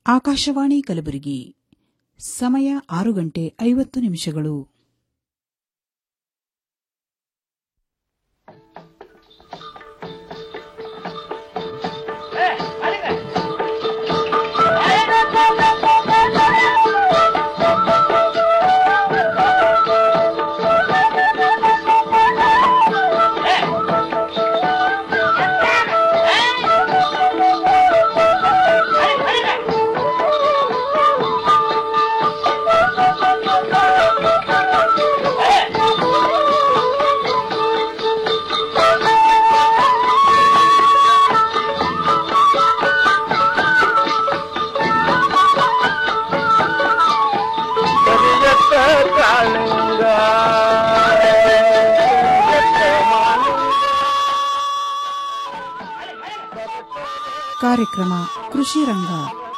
ಆಕಾಶವಾಣಿ ಕಲಬುರಗಿ ಸಮಯ ಆರು ಗಂಟೆ ಐವತ್ತು ನಿಮಿಷಗಳು ಕಾರ್ಯಕ್ರಮ ಕೃಷಿ ರಂಗ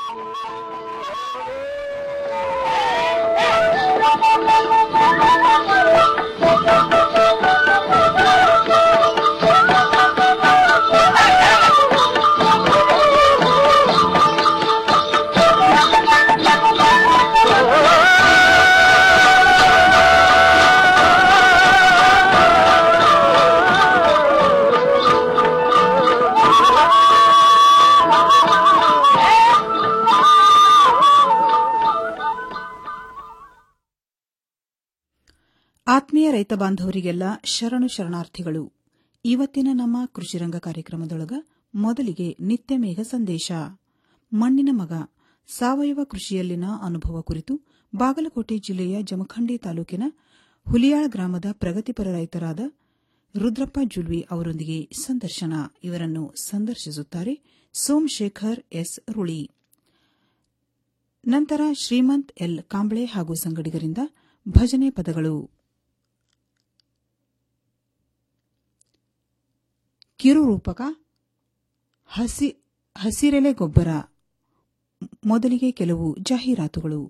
ಆತ್ಮೀಯ ರೈತ ಬಾಂಧವರಿಗೆಲ್ಲ ಶರಣು ಶರಣಾರ್ಥಿಗಳು ಇವತ್ತಿನ ನಮ್ಮ ಕೃಷಿರಂಗ ಕಾರ್ಯಕ್ರಮದೊಳಗ ಮೊದಲಿಗೆ ನಿತ್ಯ ಮೇಘ ಸಂದೇಶ ಮಣ್ಣಿನ ಮಗ ಸಾವಯವ ಕೃಷಿಯಲ್ಲಿನ ಅನುಭವ ಕುರಿತು ಬಾಗಲಕೋಟೆ ಜಿಲ್ಲೆಯ ಜಮಖಂಡಿ ತಾಲೂಕಿನ ಹುಲಿಯಾಳ ಗ್ರಾಮದ ಪ್ರಗತಿಪರ ರೈತರಾದ ರುದ್ರಪ್ಪ ಜುಲ್ವಿ ಅವರೊಂದಿಗೆ ಸಂದರ್ಶನ ಇವರನ್ನು ಸಂದರ್ಶಿಸುತ್ತಾರೆ ಸೋಮಶೇಖರ್ ಎಸ್ ರುಳಿ ನಂತರ ಶ್ರೀಮಂತ್ ಎಲ್ ಕಾಂಬ್ಳೆ ಹಾಗೂ ಸಂಗಡಿಗರಿಂದ ಭಜನೆ ಪದಗಳು ಕಿರುರೂಪಕ ಹಸಿ ಹಸಿರೆಲೆ ಗೊಬ್ಬರ ಮೊದಲಿಗೆ ಕೆಲವು ಜಾಹೀರಾತುಗಳು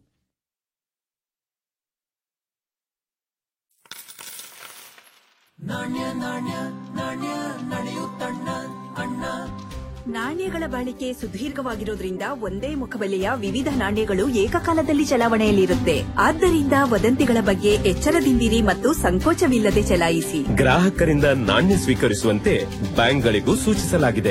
ನಾಣ್ಯ ನಾಣ್ಯ ನಾಣ್ಯ ನಡೆಯುತ್ತಣ್ಣ ಅಣ್ಣ ನಾಣ್ಯಗಳ ಬಾಳಿಕೆ ಸುದೀರ್ಘವಾಗಿರೋದ್ರಿಂದ ಒಂದೇ ಮುಖಬೆಲೆಯ ವಿವಿಧ ನಾಣ್ಯಗಳು ಏಕಕಾಲದಲ್ಲಿ ಚಲಾವಣೆಯಲ್ಲಿರುತ್ತೆ ಆದ್ದರಿಂದ ವದಂತಿಗಳ ಬಗ್ಗೆ ಎಚ್ಚರದಿಂದಿರಿ ಮತ್ತು ಸಂಕೋಚವಿಲ್ಲದೆ ಚಲಾಯಿಸಿ ಗ್ರಾಹಕರಿಂದ ನಾಣ್ಯ ಸ್ವೀಕರಿಸುವಂತೆ ಬ್ಯಾಂಕ್ಗಳಿಗೂ ಸೂಚಿಸಲಾಗಿದೆ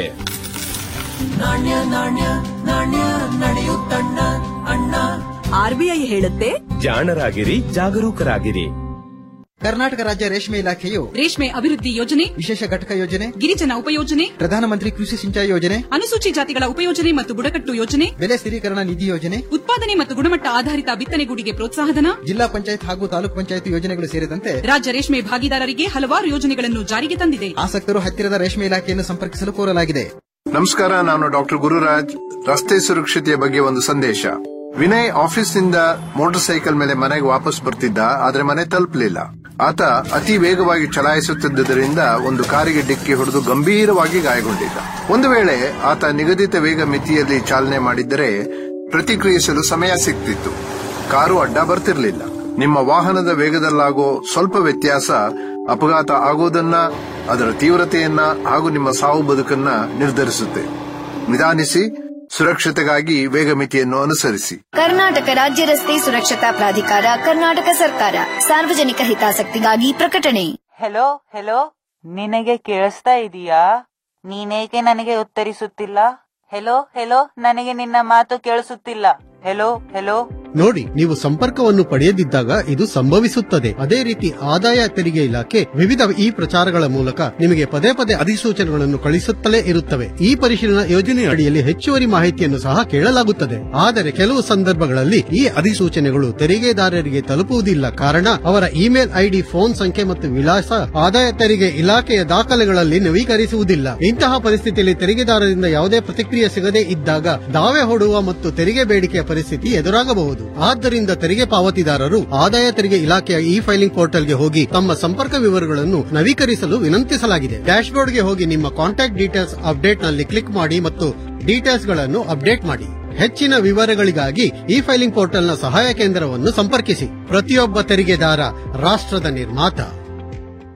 ನಾಣ್ಯ ನಾಣ್ಯ ನಾಣ್ಯ ನಡೆಯುತ್ತಣ್ಣ ಅಣ್ಣ ಆರ್ಬಿಐ ಹೇಳುತ್ತೆ ಜಾಣರಾಗಿರಿ ಜಾಗರೂಕರಾಗಿರಿ ಕರ್ನಾಟಕ ರಾಜ್ಯ ರೇಷ್ಮೆ ಇಲಾಖೆಯು ರೇಷ್ಮೆ ಅಭಿವೃದ್ಧಿ ಯೋಜನೆ ವಿಶೇಷ ಘಟಕ ಯೋಜನೆ ಗಿರಿಜನ ಉಪಯೋಜನೆ ಪ್ರಧಾನಮಂತ್ರಿ ಕೃಷಿ ಸಿಂಚಾಯಿ ಯೋಜನೆ ಅನುಸೂಚಿ ಜಾತಿಗಳ ಉಪಯೋಜನೆ ಮತ್ತು ಬುಡಕಟ್ಟು ಯೋಜನೆ ಬೆಲೆ ಸ್ಥಿರೀಕರಣ ನಿಧಿ ಯೋಜನೆ ಉತ್ಪಾದನೆ ಮತ್ತು ಗುಣಮಟ್ಟ ಆಧಾರಿತ ಬಿತ್ತನೆಗೂಡಿಗೆ ಪ್ರೋತ್ಸಾಹಧನ ಜಿಲ್ಲಾ ಪಂಚಾಯತ್ ಹಾಗೂ ತಾಲೂಕು ಪಂಚಾಯತ್ ಯೋಜನೆಗಳು ಸೇರಿದಂತೆ ರಾಜ್ಯ ರೇಷ್ಮೆ ಭಾಗಿದಾರರಿಗೆ ಹಲವಾರು ಯೋಜನೆಗಳನ್ನು ಜಾರಿಗೆ ತಂದಿದೆ ಆಸಕ್ತರು ಹತ್ತಿರದ ರೇಷ್ಮೆ ಇಲಾಖೆಯನ್ನು ಸಂಪರ್ಕಿಸಲು ಕೋರಲಾಗಿದೆ ನಮಸ್ಕಾರ ನಾನು ಡಾಕ್ಟರ್ ಗುರುರಾಜ್ ರಸ್ತೆ ಸುರಕ್ಷತೆಯ ಬಗ್ಗೆ ಒಂದು ಸಂದೇಶ ವಿನಯ್ ಆಫೀಸ್ನಿಂದ ಮೋಟಾರ್ ಸೈಕಲ್ ಮೇಲೆ ಮನೆಗೆ ವಾಪಸ್ ಬರ್ತಿದ್ದ ಆದ್ರೆ ಮನೆ ತಲುಪಲಿಲ್ಲ ಆತ ಅತಿ ವೇಗವಾಗಿ ಚಲಾಯಿಸುತ್ತಿದ್ದುದರಿಂದ ಒಂದು ಕಾರಿಗೆ ಡಿಕ್ಕಿ ಹೊಡೆದು ಗಂಭೀರವಾಗಿ ಗಾಯಗೊಂಡಿದ್ದ ಒಂದು ವೇಳೆ ಆತ ನಿಗದಿತ ವೇಗ ಮಿತಿಯಲ್ಲಿ ಚಾಲನೆ ಮಾಡಿದ್ದರೆ ಪ್ರತಿಕ್ರಿಯಿಸಲು ಸಮಯ ಸಿಗ್ತಿತ್ತು ಕಾರು ಅಡ್ಡ ಬರ್ತಿರ್ಲಿಲ್ಲ ನಿಮ್ಮ ವಾಹನದ ವೇಗದಲ್ಲಾಗೋ ಸ್ವಲ್ಪ ವ್ಯತ್ಯಾಸ ಅಪಘಾತ ಆಗೋದನ್ನ ಅದರ ತೀವ್ರತೆಯನ್ನ ಹಾಗೂ ನಿಮ್ಮ ಸಾವು ಬದುಕನ್ನ ನಿರ್ಧರಿಸುತ್ತೆ ನಿಧಾನಿಸಿ ಸುರಕ್ಷತೆಗಾಗಿ ವೇಗ ಮಿತಿಯನ್ನು ಅನುಸರಿಸಿ ಕರ್ನಾಟಕ ರಾಜ್ಯ ರಸ್ತೆ ಸುರಕ್ಷತಾ ಪ್ರಾಧಿಕಾರ ಕರ್ನಾಟಕ ಸರ್ಕಾರ ಸಾರ್ವಜನಿಕ ಹಿತಾಸಕ್ತಿಗಾಗಿ ಪ್ರಕಟಣೆ ಹೆಲೋ ಹೆಲೋ ನಿನಗೆ ಕೇಳಿಸ್ತಾ ಇದೀಯಾ ನೀನೇಕೆ ನನಗೆ ಉತ್ತರಿಸುತ್ತಿಲ್ಲ ಹೆಲೋ ಹೆಲೋ ನನಗೆ ನಿನ್ನ ಮಾತು ಕೇಳಿಸುತ್ತಿಲ್ಲ ಹೆಲೋ ಹೆಲೋ ನೋಡಿ ನೀವು ಸಂಪರ್ಕವನ್ನು ಪಡೆಯದಿದ್ದಾಗ ಇದು ಸಂಭವಿಸುತ್ತದೆ ಅದೇ ರೀತಿ ಆದಾಯ ತೆರಿಗೆ ಇಲಾಖೆ ವಿವಿಧ ಈ ಪ್ರಚಾರಗಳ ಮೂಲಕ ನಿಮಗೆ ಪದೇ ಪದೇ ಅಧಿಸೂಚನೆಗಳನ್ನು ಕಳಿಸುತ್ತಲೇ ಇರುತ್ತವೆ ಈ ಪರಿಶೀಲನಾ ಯೋಜನೆಯ ಅಡಿಯಲ್ಲಿ ಹೆಚ್ಚುವರಿ ಮಾಹಿತಿಯನ್ನು ಸಹ ಕೇಳಲಾಗುತ್ತದೆ ಆದರೆ ಕೆಲವು ಸಂದರ್ಭಗಳಲ್ಲಿ ಈ ಅಧಿಸೂಚನೆಗಳು ತೆರಿಗೆದಾರರಿಗೆ ತಲುಪುವುದಿಲ್ಲ ಕಾರಣ ಅವರ ಇಮೇಲ್ ಐಡಿ ಫೋನ್ ಸಂಖ್ಯೆ ಮತ್ತು ವಿಳಾಸ ಆದಾಯ ತೆರಿಗೆ ಇಲಾಖೆಯ ದಾಖಲೆಗಳಲ್ಲಿ ನವೀಕರಿಸುವುದಿಲ್ಲ ಇಂತಹ ಪರಿಸ್ಥಿತಿಯಲ್ಲಿ ತೆರಿಗೆದಾರರಿಂದ ಯಾವುದೇ ಪ್ರತಿಕ್ರಿಯೆ ಸಿಗದೇ ಇದ್ದಾಗ ದಾವೆ ಹೂಡುವ ಮತ್ತು ತೆರಿಗೆ ಬೇಡಿಕೆಯ ಪರಿಸ್ಥಿತಿ ಎದುರಾಗಬಹುದು ಆದ್ದರಿಂದ ತೆರಿಗೆ ಪಾವತಿದಾರರು ಆದಾಯ ತೆರಿಗೆ ಇಲಾಖೆಯ ಇ ಫೈಲಿಂಗ್ ಪೋರ್ಟಲ್ಗೆ ಹೋಗಿ ತಮ್ಮ ಸಂಪರ್ಕ ವಿವರಗಳನ್ನು ನವೀಕರಿಸಲು ವಿನಂತಿಸಲಾಗಿದೆ ಡ್ಯಾಶ್ಬೋರ್ಡ್ಗೆ ಹೋಗಿ ನಿಮ್ಮ ಕಾಂಟ್ಯಾಕ್ಟ್ ಡೀಟೇಲ್ಸ್ ಅಪ್ಡೇಟ್ ನಲ್ಲಿ ಕ್ಲಿಕ್ ಮಾಡಿ ಮತ್ತು ಡೀಟೇಲ್ಸ್ ಗಳನ್ನು ಅಪ್ಡೇಟ್ ಮಾಡಿ ಹೆಚ್ಚಿನ ವಿವರಗಳಿಗಾಗಿ ಇ ಫೈಲಿಂಗ್ ಪೋರ್ಟಲ್ನ ಸಹಾಯ ಕೇಂದ್ರವನ್ನು ಸಂಪರ್ಕಿಸಿ ಪ್ರತಿಯೊಬ್ಬ ತೆರಿಗೆದಾರ ರಾಷ್ಟ್ರದ ನಿರ್ಮಾತ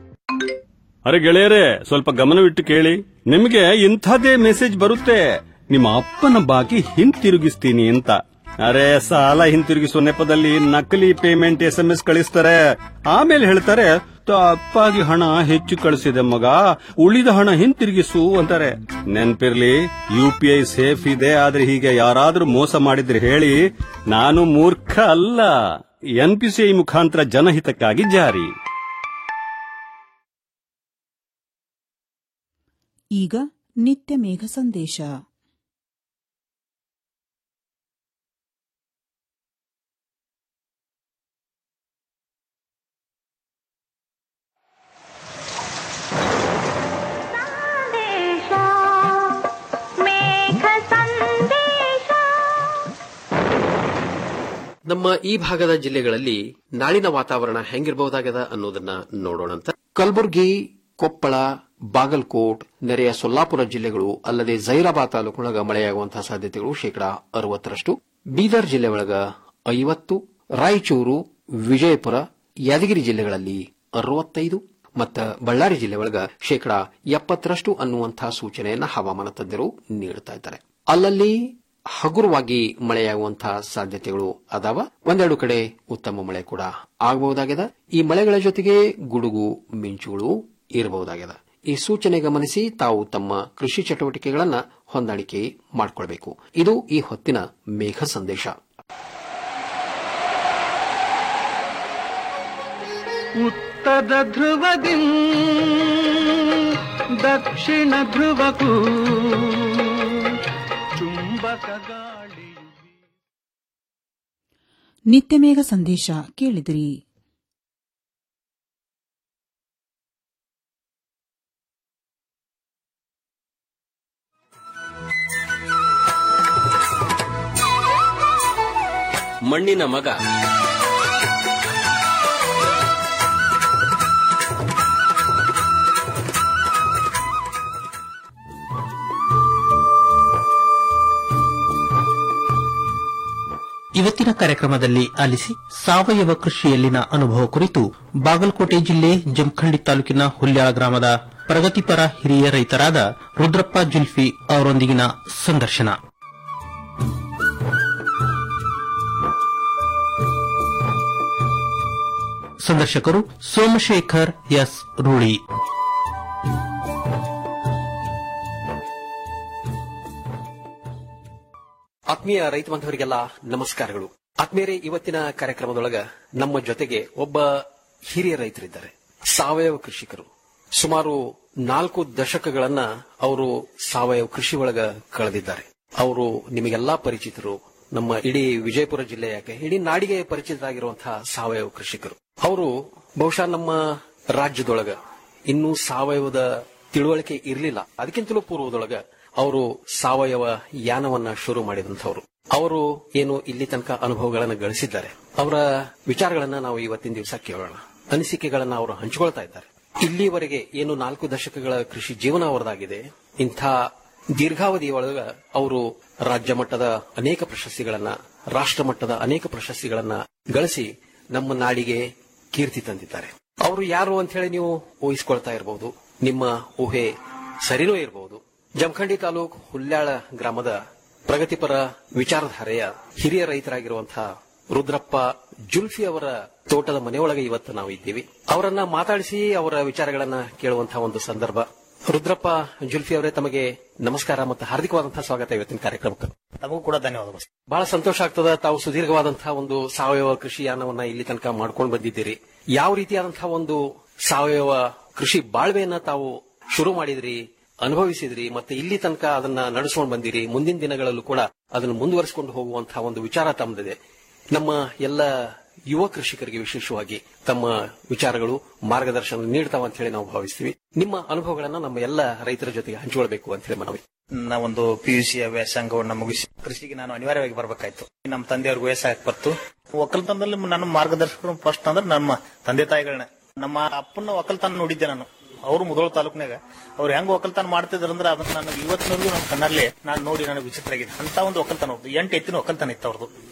ಅರೆ ಗೆಳೆಯರೇ ಸ್ವಲ್ಪ ಗಮನವಿಟ್ಟು ಕೇಳಿ ನಿಮಗೆ ಇಂಥದ್ದೇ ಮೆಸೇಜ್ ಬರುತ್ತೆ ನಿಮ್ಮ ಅಪ್ಪನ ಬಾಕಿ ಹಿಂತಿರುಗಿಸ್ತೀನಿ ಅಂತ ಅರೆ ಸಾಲ ಹಿಂತಿರುಗಿಸುವ ನೆಪದಲ್ಲಿ ನಕಲಿ ಪೇಮೆಂಟ್ ಎಸ್ ಎಂ ಎಸ್ ಕಳಿಸ್ತಾರೆ ಆಮೇಲೆ ಹೇಳ್ತಾರೆ ತಪ್ಪಾಗಿ ಹಣ ಹೆಚ್ಚು ಕಳಿಸಿದೆ ಮಗ ಉಳಿದ ಹಣ ಹಿಂತಿರುಗಿಸು ಅಂತಾರೆ ನೆನ್ಪಿರ್ಲಿ ಯು ಪಿ ಐ ಸೇಫ್ ಇದೆ ಆದ್ರೆ ಹೀಗೆ ಯಾರಾದ್ರೂ ಮೋಸ ಮಾಡಿದ್ರೆ ಹೇಳಿ ನಾನು ಮೂರ್ಖ ಅಲ್ಲ ಎನ್ ಪಿ ಸಿ ಐ ಮುಖಾಂತರ ಜನಹಿತಕ್ಕಾಗಿ ಜಾರಿ ಈಗ ನಿತ್ಯ ಮೇಘ ಸಂದೇಶ ನಮ್ಮ ಈ ಭಾಗದ ಜಿಲ್ಲೆಗಳಲ್ಲಿ ನಾಳಿನ ವಾತಾವರಣ ಹೆಂಗಿರಬಹುದಾಗದ ಅನ್ನೋದನ್ನ ನೋಡೋಣಂತ ಕಲಬುರಗಿ ಕೊಪ್ಪಳ ಬಾಗಲಕೋಟ್ ನೆರೆಯ ಸೊಲ್ಲಾಪುರ ಜಿಲ್ಲೆಗಳು ಅಲ್ಲದೆ ಜೈರಾಬಾದ್ ತಾಲೂಕಿನೊಳಗ ಮಳೆಯಾಗುವಂತಹ ಸಾಧ್ಯತೆಗಳು ಶೇಕಡಾ ಅರವತ್ತರಷ್ಟು ಬೀದರ್ ಜಿಲ್ಲೆ ಒಳಗ ಐವತ್ತು ರಾಯಚೂರು ವಿಜಯಪುರ ಯಾದಗಿರಿ ಜಿಲ್ಲೆಗಳಲ್ಲಿ ಅರವತ್ತೈದು ಮತ್ತು ಬಳ್ಳಾರಿ ಜಿಲ್ಲೆ ಒಳಗ ಶೇಕಡಾ ಎಪ್ಪತ್ತರಷ್ಟು ಅನ್ನುವಂತಹ ಸೂಚನೆಯನ್ನ ಹವಾಮಾನ ತಜ್ಞರು ನೀಡುತ್ತಾ ಇದ್ದಾರೆ ಅಲ್ಲಲ್ಲಿ ಹಗುರವಾಗಿ ಮಳೆಯಾಗುವಂತಹ ಸಾಧ್ಯತೆಗಳು ಅದಾವ ಒಂದೆರಡು ಕಡೆ ಉತ್ತಮ ಮಳೆ ಕೂಡ ಆಗಬಹುದಾಗಿದೆ ಈ ಮಳೆಗಳ ಜೊತೆಗೆ ಗುಡುಗು ಮಿಂಚುಗಳು ಇರಬಹುದಾಗಿದೆ ಈ ಸೂಚನೆ ಗಮನಿಸಿ ತಾವು ತಮ್ಮ ಕೃಷಿ ಚಟುವಟಿಕೆಗಳನ್ನ ಹೊಂದಾಣಿಕೆ ಮಾಡಿಕೊಳ್ಬೇಕು ಇದು ಈ ಹೊತ್ತಿನ ಮೇಘ ಸಂದೇಶ ಉತ್ತರ ಧ್ರುವದಿ ದಕ್ಷಿಣ ಧ್ರುವಕ್ಕೂ ಚುಂಬಕ ಗಾಳಿ ನಿತ್ಯ ಮೇಘ ಸಂದೇಶ ಕೇಳಿದಿರಿ ಮಣ್ಣಿನ ಮಗ ಇವತ್ತಿನ ಕಾರ್ಯಕ್ರಮದಲ್ಲಿ ಆಲಿಸಿ ಸಾವಯವ ಕೃಷಿಯಲ್ಲಿನ ಅನುಭವ ಕುರಿತು ಬಾಗಲಕೋಟೆ ಜಿಲ್ಲೆ ಜಮಖಂಡಿ ತಾಲೂಕಿನ ಹುಲ್ಯಾಳ ಗ್ರಾಮದ ಪ್ರಗತಿಪರ ಹಿರಿಯ ರೈತರಾದ ರುದ್ರಪ್ಪ ಜುಲ್ಫಿ ಅವರೊಂದಿಗಿನ ಸಂದರ್ಶನ ಸಂದರ್ಶಕರು ಸೋಮಶೇಖರ್ ಎಸ್ ರೂಳಿ ಆತ್ಮೀಯ ರೈತ ಬಾಂಧವರಿಗೆಲ್ಲ ನಮಸ್ಕಾರಗಳು ಆತ್ಮೀಯರೇ ಇವತ್ತಿನ ಕಾರ್ಯಕ್ರಮದೊಳಗ ನಮ್ಮ ಜೊತೆಗೆ ಒಬ್ಬ ಹಿರಿಯ ರೈತರಿದ್ದಾರೆ ಸಾವಯವ ಕೃಷಿಕರು ಸುಮಾರು ನಾಲ್ಕು ದಶಕಗಳನ್ನ ಅವರು ಸಾವಯವ ಕೃಷಿ ಒಳಗ ಕಳೆದಿದ್ದಾರೆ ಅವರು ನಿಮಗೆಲ್ಲಾ ಪರಿಚಿತರು ನಮ್ಮ ಇಡೀ ವಿಜಯಪುರ ಜಿಲ್ಲೆ ಯಾಕೆ ಇಡೀ ನಾಡಿಗೆ ಪರಿಚಿತರಾಗಿರುವಂತಹ ಸಾವಯವ ಕೃಷಿಕರು ಅವರು ಬಹುಶಃ ನಮ್ಮ ರಾಜ್ಯದೊಳಗ ಇನ್ನೂ ಸಾವಯವದ ತಿಳುವಳಿಕೆ ಇರಲಿಲ್ಲ ಅದಕ್ಕಿಂತಲೂ ಪೂರ್ವದೊಳಗ ಅವರು ಸಾವಯವ ಯಾನವನ್ನ ಶುರು ಮಾಡಿದಂಥವ್ರು ಅವರು ಏನು ಇಲ್ಲಿ ತನಕ ಅನುಭವಗಳನ್ನು ಗಳಿಸಿದ್ದಾರೆ ಅವರ ವಿಚಾರಗಳನ್ನ ನಾವು ಇವತ್ತಿನ ದಿವಸ ಕೇಳೋಣ ಅನಿಸಿಕೆಗಳನ್ನ ಅವರು ಹಂಚಿಕೊಳ್ತಾ ಇದ್ದಾರೆ ಇಲ್ಲಿವರೆಗೆ ಏನು ನಾಲ್ಕು ದಶಕಗಳ ಕೃಷಿ ಜೀವನ ಅವರದಾಗಿದೆ ಇಂಥ ದೀರ್ಘಾವಧಿಯೊಳಗ ಅವರು ರಾಜ್ಯ ಮಟ್ಟದ ಅನೇಕ ಪ್ರಶಸ್ತಿಗಳನ್ನ ರಾಷ್ಟ್ರ ಮಟ್ಟದ ಅನೇಕ ಪ್ರಶಸ್ತಿಗಳನ್ನ ಗಳಿಸಿ ನಮ್ಮ ನಾಡಿಗೆ ಕೀರ್ತಿ ತಂದಿದ್ದಾರೆ ಅವರು ಯಾರು ಅಂತ ಹೇಳಿ ನೀವು ಊಹಿಸ್ಕೊಳ್ತಾ ಇರಬಹುದು ನಿಮ್ಮ ಊಹೆ ಸರಿನೂ ಇರಬಹುದು ಜಮಖಂಡಿ ತಾಲೂಕ್ ಹುಲ್ಯಾಳ ಗ್ರಾಮದ ಪ್ರಗತಿಪರ ವಿಚಾರಧಾರೆಯ ಹಿರಿಯ ರೈತರಾಗಿರುವಂತಹ ರುದ್ರಪ್ಪ ಜುಲ್ಫಿ ಅವರ ತೋಟದ ಮನೆಯೊಳಗೆ ಇವತ್ತು ನಾವು ಇದ್ದೀವಿ ಅವರನ್ನ ಮಾತಾಡಿಸಿ ಅವರ ವಿಚಾರಗಳನ್ನ ಕೇಳುವಂತಹ ಒಂದು ಸಂದರ್ಭ ರುದ್ರಪ್ಪ ಜುಲ್ಫಿ ಅವರೇ ತಮಗೆ ನಮಸ್ಕಾರ ಮತ್ತು ಹಾರ್ದಿಕವಾದಂತಹ ಸ್ವಾಗತ ಇವತ್ತಿನ ಕಾರ್ಯಕ್ರಮಕ್ಕೆ ತಮಗೂ ಕೂಡ ಧನ್ಯವಾದಗಳು ಬಹಳ ಸಂತೋಷ ಆಗ್ತದ ತಾವು ಸುದೀರ್ಘವಾದಂತಹ ಒಂದು ಸಾವಯವ ಕೃಷಿ ಯಾನವನ್ನ ಇಲ್ಲಿ ತನಕ ಮಾಡ್ಕೊಂಡು ಬಂದಿದ್ದೀರಿ ಯಾವ ರೀತಿಯಾದಂತಹ ಒಂದು ಸಾವಯವ ಕೃಷಿ ಬಾಳ್ವೆಯನ್ನ ತಾವು ಶುರು ಮಾಡಿದ್ರಿ ಅನುಭವಿಸಿದ್ರಿ ಮತ್ತೆ ಇಲ್ಲಿ ತನಕ ಅದನ್ನ ನಡೆಸ್ಕೊಂಡು ಬಂದಿರಿ ಮುಂದಿನ ದಿನಗಳಲ್ಲೂ ಕೂಡ ಅದನ್ನು ಮುಂದುವರಿಸಿಕೊಂಡು ಹೋಗುವಂತಹ ಒಂದು ವಿಚಾರ ತಮ್ಮದಿದೆ ನಮ್ಮ ಎಲ್ಲ ಯುವ ಕೃಷಿಕರಿಗೆ ವಿಶೇಷವಾಗಿ ತಮ್ಮ ವಿಚಾರಗಳು ಮಾರ್ಗದರ್ಶನ ನೀಡ್ತಾವ ಅಂತ ಹೇಳಿ ನಾವು ಭಾವಿಸ್ತೀವಿ ನಿಮ್ಮ ಅನುಭವಗಳನ್ನ ನಮ್ಮ ಎಲ್ಲ ರೈತರ ಜೊತೆಗೆ ಹಂಚಿಕೊಳ್ಬೇಕು ಅಂತ ಹೇಳಿ ಮನವಿ ನಾವೊಂದು ಪಿ ಯು ಸಿ ವ್ಯಾಸಂಗವನ್ನ ಮುಗಿಸಿ ಕೃಷಿಗೆ ನಾನು ಅನಿವಾರ್ಯವಾಗಿ ಬರಬೇಕಾಯ್ತು ನಮ್ಮ ತಂದೆಯವ್ರಿಗೆ ವಯಸ್ಸಾಗಿ ಬರ್ತು ಒಕ್ಕಲ್ತನದಲ್ಲಿ ನನ್ನ ಮಾರ್ಗದರ್ಶಕರು ಫಸ್ಟ್ ಅಂದ್ರೆ ನಮ್ಮ ತಂದೆ ತಾಯಿಗಳನ್ನ ನಮ್ಮ ಅಪ್ಪನ ಒಕ್ಕಲ್ತನ ನೋಡಿದ್ದೆ ನಾನು ಅವರು ಮುದೋಳ ತಾಲೂಕಿನಾಗ ಅವ್ರು ಹೆಂಗ್ ಒಕ್ಕಲ್ತನ ಮಾಡ್ತಿದ್ರು ಅಂದ್ರೆ ಅದನ್ನ ನನಗೆ ಇವತ್ತಿನವರೆಗೂ ನನ್ನ ಕಣ್ಣಲ್ಲಿ ನಾನು ನೋಡಿ ನನಗೆ ವಿಚಿತ್ರ ಆಗಿದೆ ಅಂತ ಒಂದು ಒಕ್ಕಲ್ತನ ಅವ್ರದ್ದು ಎಂಟು ಎತ್ತಿನ ಒಕ್ಕಲ್ತನ ಇತ್ತು ಅವ್ರದ್ದು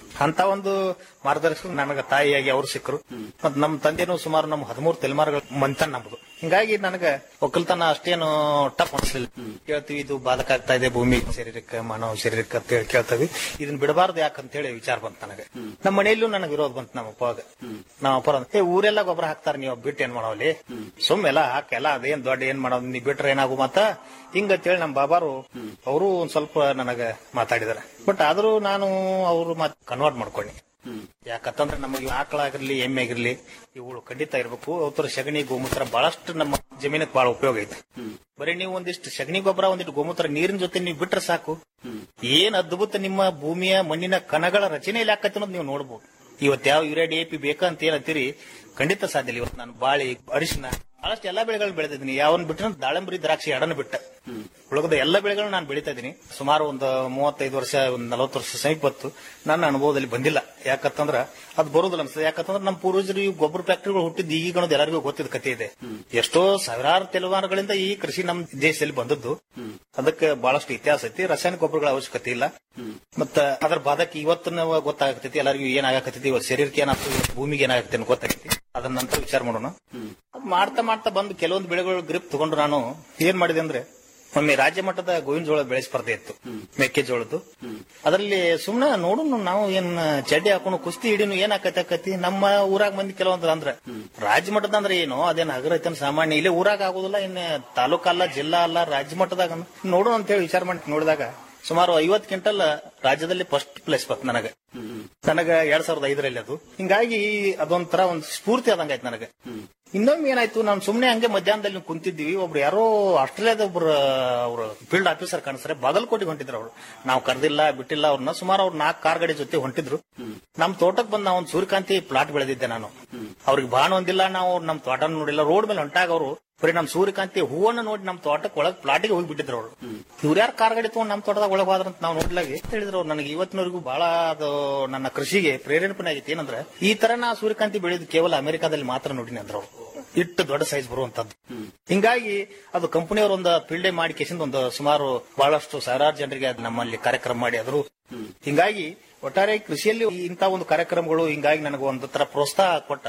ಅಂತ ಒಂದು ಮಾರ್ಗದರ್ಶಕ ನನಗ ತಾಯಿಯಾಗಿ ಅವರು ಸಿಕ್ಕರು ಮತ್ ನಮ್ಮ ತಂದೆನೂ ಸುಮಾರು ನಮ್ಮ ಹದಿಮೂರು ತಲೆಮಾರುಗಳ ಮಂತನ್ ನಮ್ದು ಹಿಂಗಾಗಿ ನನಗ ಒಕ್ಕಲ್ತನ ಅಷ್ಟೇನು ಟಫ್ ಅನ್ಸಲಿಲ್ಲ ಕೇಳ್ತೀವಿ ಇದು ಬಾಧಕ ಆಗ್ತಾ ಇದೆ ಭೂಮಿ ಶರೀರಕ್ಕೆ ಮಾನವ ಶರೀರಕ್ಕೆ ಅಂತ ಹೇಳಿ ಕೇಳ್ತೀವಿ ಇದನ್ನ ಬಿಡಬಾರ್ದು ಯಾಕಂತ ಹೇಳಿ ವಿಚಾರ ಬಂತು ನನಗೆ ನಮ್ಮ ಮನೆಯಲ್ಲೂ ನನಗೆ ವಿರೋಧ ಬಂತು ನಮ್ಮ ಅಪ್ಪಾಗ ನಮ್ಮ ಅಪ್ಪ ಅಂದ, ಏ ಊರೆಲ್ಲ ಗೊಬ್ಬರ ಹಾಕ್ತಾರ ನೀವು ಬಿಟ್ಟು ಏನ್ ಮಾಡವಲ್ಲಿ ಸುಮ್ಮೆಲ್ಲ ಹಾಕೆಲ್ಲ ಅದೇನ್ ದೊಡ್ಡ ಏನ್ ಮಾಡೋದು ನೀ ಬಿಟ್ರೆ ಏನಾಗು ಮತ್ತ ಹಿಂಗಂತೇಳಿ ನಮ್ಮ ಬಾಬಾರು ಅವರು ಒಂದ್ ಸ್ವಲ್ಪ ನನಗ ಮಾತಾಡಿದಾರೆ ಬಟ್ ಆದ್ರೂ ನಾನು ಅವ್ರು ಮಾತ್ ಕನ್ವರ್ಟ್ ಮಾಡ್ಕೊಂಡಿ ಯಾಕಂತಂದ್ರೆ ನಮಗೆ ಆಕಳಾಗಿರ್ಲಿ ಎಮ್ಮೆ ಆಗಿರ್ಲಿ ಇವುಗಳು ಖಂಡಿತ ಇರ್ಬೇಕು ಅವತರ ಸಗಣಿ ಗೋಮೂತ್ರ ಬಹಳಷ್ಟು ನಮ್ಮ ಜಮೀನಕ್ಕೆ ಬಹಳ ಉಪಯೋಗ ಐತೆ ಬರೀ ನೀವು ಒಂದಿಷ್ಟು ಸಗಣಿ ಗೊಬ್ಬರ ಒಂದಿಷ್ಟು ಗೋಮೂತ್ರ ನೀರಿನ ಜೊತೆ ನೀವು ಬಿಟ್ರೆ ಸಾಕು ಏನ್ ಅದ್ಭುತ ನಿಮ್ಮ ಭೂಮಿಯ ಮಣ್ಣಿನ ಕಣಗಳ ರಚನೆ ಆಕತಿ ಅನ್ನೋದು ನೀವು ನೋಡ್ಬೋದು ಇವತ್ತು ಯಾವ ಯೂರಿಯಾ ಡಿ ಎ ಪಿ ಬೇಕಂತ ಏನಂತೀರಿ ಖಂಡಿತ ಸಾಧ್ಯ ಇಲ್ಲ ಇವತ್ತು ನಾನು ಬಾಳಿ ಅರಿಶಿನ ಬಹಳಷ್ಟು ಎಲ್ಲಾ ಬೆಳೆಗಳು ಬೆಳೆದಿದ್ದೀನಿ ಯಾವನ್ ಬಿಟ್ರೆ ದಾಳಂಬರಿ ದ್ರಾಕ್ಷಿ ಎಡನ ಬಿಟ್ಟ ಉಳಿದ ಎಲ್ಲ ಬೆಳೆಗಳನ್ನ ನಾನು ಬೆಳೀತಾ ಇದ್ದೀನಿ ಸುಮಾರು ಒಂದು ಮೂವತ್ತೈದು ವರ್ಷ ಒಂದು ನಲವತ್ತು ವರ್ಷ ಸಮೀಪ ಬಂತು ನನ್ನ ಅನುಭವದಲ್ಲಿ ಬಂದಿಲ್ಲ ಯಾಕಂತಂದ್ರ ಅದು ಬರೋದಿಲ್ಲ ಅನ್ಸುತ್ತೆ ಯಾಕಂತಂದ್ರೆ ನಮ್ಮ ಪೂರ್ವಜರು ಈ ಗೊಬ್ಬರ ಫ್ಯಾಕ್ಟರಿಗಳು ಹುಟ್ಟಿದ್ದು ಈಗ ಅನ್ನೋದು ಎಲ್ಲರಿಗೂ ಗೊತ್ತಿದ್ದ ಕಥೆ ಇದೆ ಎಷ್ಟೋ ಸಾವಿರಾರು ತಲೆಮಾರುಗಳಿಂದ ಈ ಕೃಷಿ ನಮ್ಮ ದೇಶದಲ್ಲಿ ಬಂದದ್ದು ಅದಕ್ಕೆ ಬಹಳಷ್ಟು ಇತಿಹಾಸ ಐತಿ ರಾಸಾಯನಿಕ ಗೊಬ್ಬರಗಳ ಅವಶ್ಯಕತೆ ಇಲ್ಲ ಮತ್ತ ಅದ್ರ ಬಾಧಕ್ಕೆ ಇವತ್ತು ಗೊತ್ತಾಗತೈತಿ ಎಲ್ಲರಿಗೂ ಏನಾಗತೈತಿ ಇವತ್ತು ಶರೀರಕ್ಕೆ ಏನಾಗ್ತದೆ ಭೂಮಿಗೆ ಏನಾಗತ್ತೆ ಅಂತ ಗೊತ್ತಾಗೈತಿ ಅದನ್ನ ನಂತರ ವಿಚಾರ ಮಾಡೋಣ ಅದ್ ಮಾಡ್ತಾ ಮಾಡ್ತಾ ಬಂದು ಕೆಲವೊಂದು ಬೆಳೆಗಳು ಗ್ರಿಪ್ ತಗೊಂಡು ನಾನು ಏನ್ ಮಾಡಿದೆ ಅಂದ್ರೆ ಒಮ್ಮೆ ರಾಜ್ಯ ಮಟ್ಟದ ಗೋವಿನ ಜೋಳ ಬೆಳೆ ಸ್ಪರ್ಧೆ ಇತ್ತು ಮೆಕ್ಕೆಜೋಳದ್ದು ಅದರಲ್ಲಿ ಸುಮ್ನೆ ನೋಡು ನಾವು ಏನ್ ಚಡ್ಡಿ ಹಾಕೊಂಡು ಕುಸ್ತಿ ಹಿಡಿನು ಏನ್ ಆಕತಿ ಆಕತಿ ನಮ್ಮ ಊರಾಗ ಮಂದಿ ಕೆಲವೊಂದು ಅಂದ್ರ ರಾಜ್ಯ ಮಟ್ಟದ ಅಂದ್ರೆ ಏನು ಅದೇನ್ ಹಗರೈತೆ ಸಾಮಾನ್ಯ ಇಲ್ಲೇ ಊರಾಗ ಆಗುದಿಲ್ಲ ಇನ್ ತಾಲೂಕ್ ಅಲ್ಲ ಜಿಲ್ಲಾ ಅಲ್ಲ ರಾಜ್ಯ ಮಟ್ಟದಾಗ ಅಂದ್ರ ನೋಡು ಅಂತ ಹೇಳಿ ವಿಚಾರ ಮಾಡಿ ನೋಡಿದಾಗ ಸುಮಾರು ಐವತ್ ಕ್ವಿಂಟಲ್ ರಾಜ್ಯದಲ್ಲಿ ಫಸ್ಟ್ ಪ್ಲೇಸ್ ಬಂತು ನನಗೆ ನನಗ ಎರಡ್ ಸಾವಿರದ ಐದರಲ್ಲಿ ಅದು ಹಿಂಗಾಗಿ ಅದೊಂಥರ ಒಂದು ಸ್ಫೂರ್ತಿ ಆದಂಗ ಆಯ್ತು ನನಗೆ ಇನ್ನೊಮ್ಮೆ ಏನಾಯ್ತು ನಾನು ಸುಮ್ನೆ ಹಂಗೆ ಮಧ್ಯಾಹ್ನದಲ್ಲಿ ಕುಂತಿದ್ವಿ ಒಬ್ರು ಯಾರೋ ಆಸ್ಟ್ರೇಲಿಯಾದ ಒಬ್ರು ಅವ್ರ ಫೀಲ್ಡ್ ಆಫೀಸರ್ ಕಾಣಿಸ್ತಾರೆ ಬಾಗಲಕೋಟೆಗೆ ಹೊಂಟಿದ್ರು ಅವ್ರು ನಾವು ಕರೆದಿಲ್ಲ ಬಿಟ್ಟಿಲ್ಲ ಅವ್ರನ್ನ ಸುಮಾರು ಅವ್ರು ನಾಲ್ಕು ಕಾರ್ ಗಾಡಿ ಜೊತೆ ಹೊಂಟಿದ್ರು ನಮ್ ತೋಟಕ್ಕೆ ಬಂದ್ ನಾವು ಒಂದು ಸೂರ್ಯಕಾಂತಿ ಪ್ಲಾಟ್ ಬೆಳೆದಿದ್ದೆ ನಾನು ಅವ್ರಿಗೆ ಬಾಣ ಒಂದಿಲ್ಲ ನಾವು ನಮ್ ತೋಟ ನೋಡಿಲ್ಲ ರೋಡ್ ಮೇಲೆ ಹೊಂಟಾಗ ಅವರು ಬರೀ ನಮ್ ಸೂರ್ಯಕಾಂತಿ ಹೂವನ್ನ ನೋಡಿ ನಮ್ ತೋಟಕ್ಕೆ ಒಳಗ್ ಪ್ಲಾಟಿಗೆ ಹೋಗಿ ಬಿಟ್ಟಿದ್ರು ಅವ್ರು ಇವ್ರು ಯಾರು ಕಾರ್ ಗಾಡಿ ತಗೊಂಡ್ ನಮ್ ತೋಟದಾಗ ಒಳಗ್ ಹೋದ್ರಂತ ನಾವು ನೋಡ್ಲಾಗಿ ಹೇಳಿದ್ರು ಅವ್ರು ನನಗೆ ಇವತ್ತಿನವರೆಗೂ ಬಹಳ ಅದು ನನ್ನ ಕೃಷಿಗೆ ಪ್ರೇರೇಪಣೆ ಆಗಿತ್ತು ಏನಂದ್ರೆ ಈ ತರ ನಾ ಸೂರ್ಯಕಾಂತಿ ಬೆಳೆದು ಕೇವಲ ಅಮೆರಿಕಾದಲ್ಲಿ ಮಾತ್ರ ನೋಡಿನಿ ಅಂದ್ರ ಅವ್ರು ಇಟ್ಟು ದೊಡ್ಡ ಸೈಜ್ ಬರುವಂತದ್ದು ಹಿಂಗಾಗಿ ಅದು ಕಂಪನಿಯವರು ಒಂದು ಫೀಲ್ಡ್ ಮಾಡಿ ಕೇಸಿಂದ ಒಂದು ಸುಮಾರು ಬಹಳಷ್ಟು ಸಾವಿರಾರು ಜನರಿಗೆ ಅದ್ ನಮ್ಮಲ್ಲಿ ಕಾರ್ಯಕ್ರಮ ಮಾಡಿ ಆದ್ರು ಹಿಂಗಾಗಿ ಒಟ್ಟಾರೆ ಕೃಷಿಯಲ್ಲಿ ಇಂತ ಒಂದು ಕಾರ್ಯಕ್ರಮಗಳು ಹಿಂಗಾಗಿ ನನಗೆ ಒಂದು ತರ ಪ್ರೋತ್ಸಾಹ ಕೊಟ್ಟ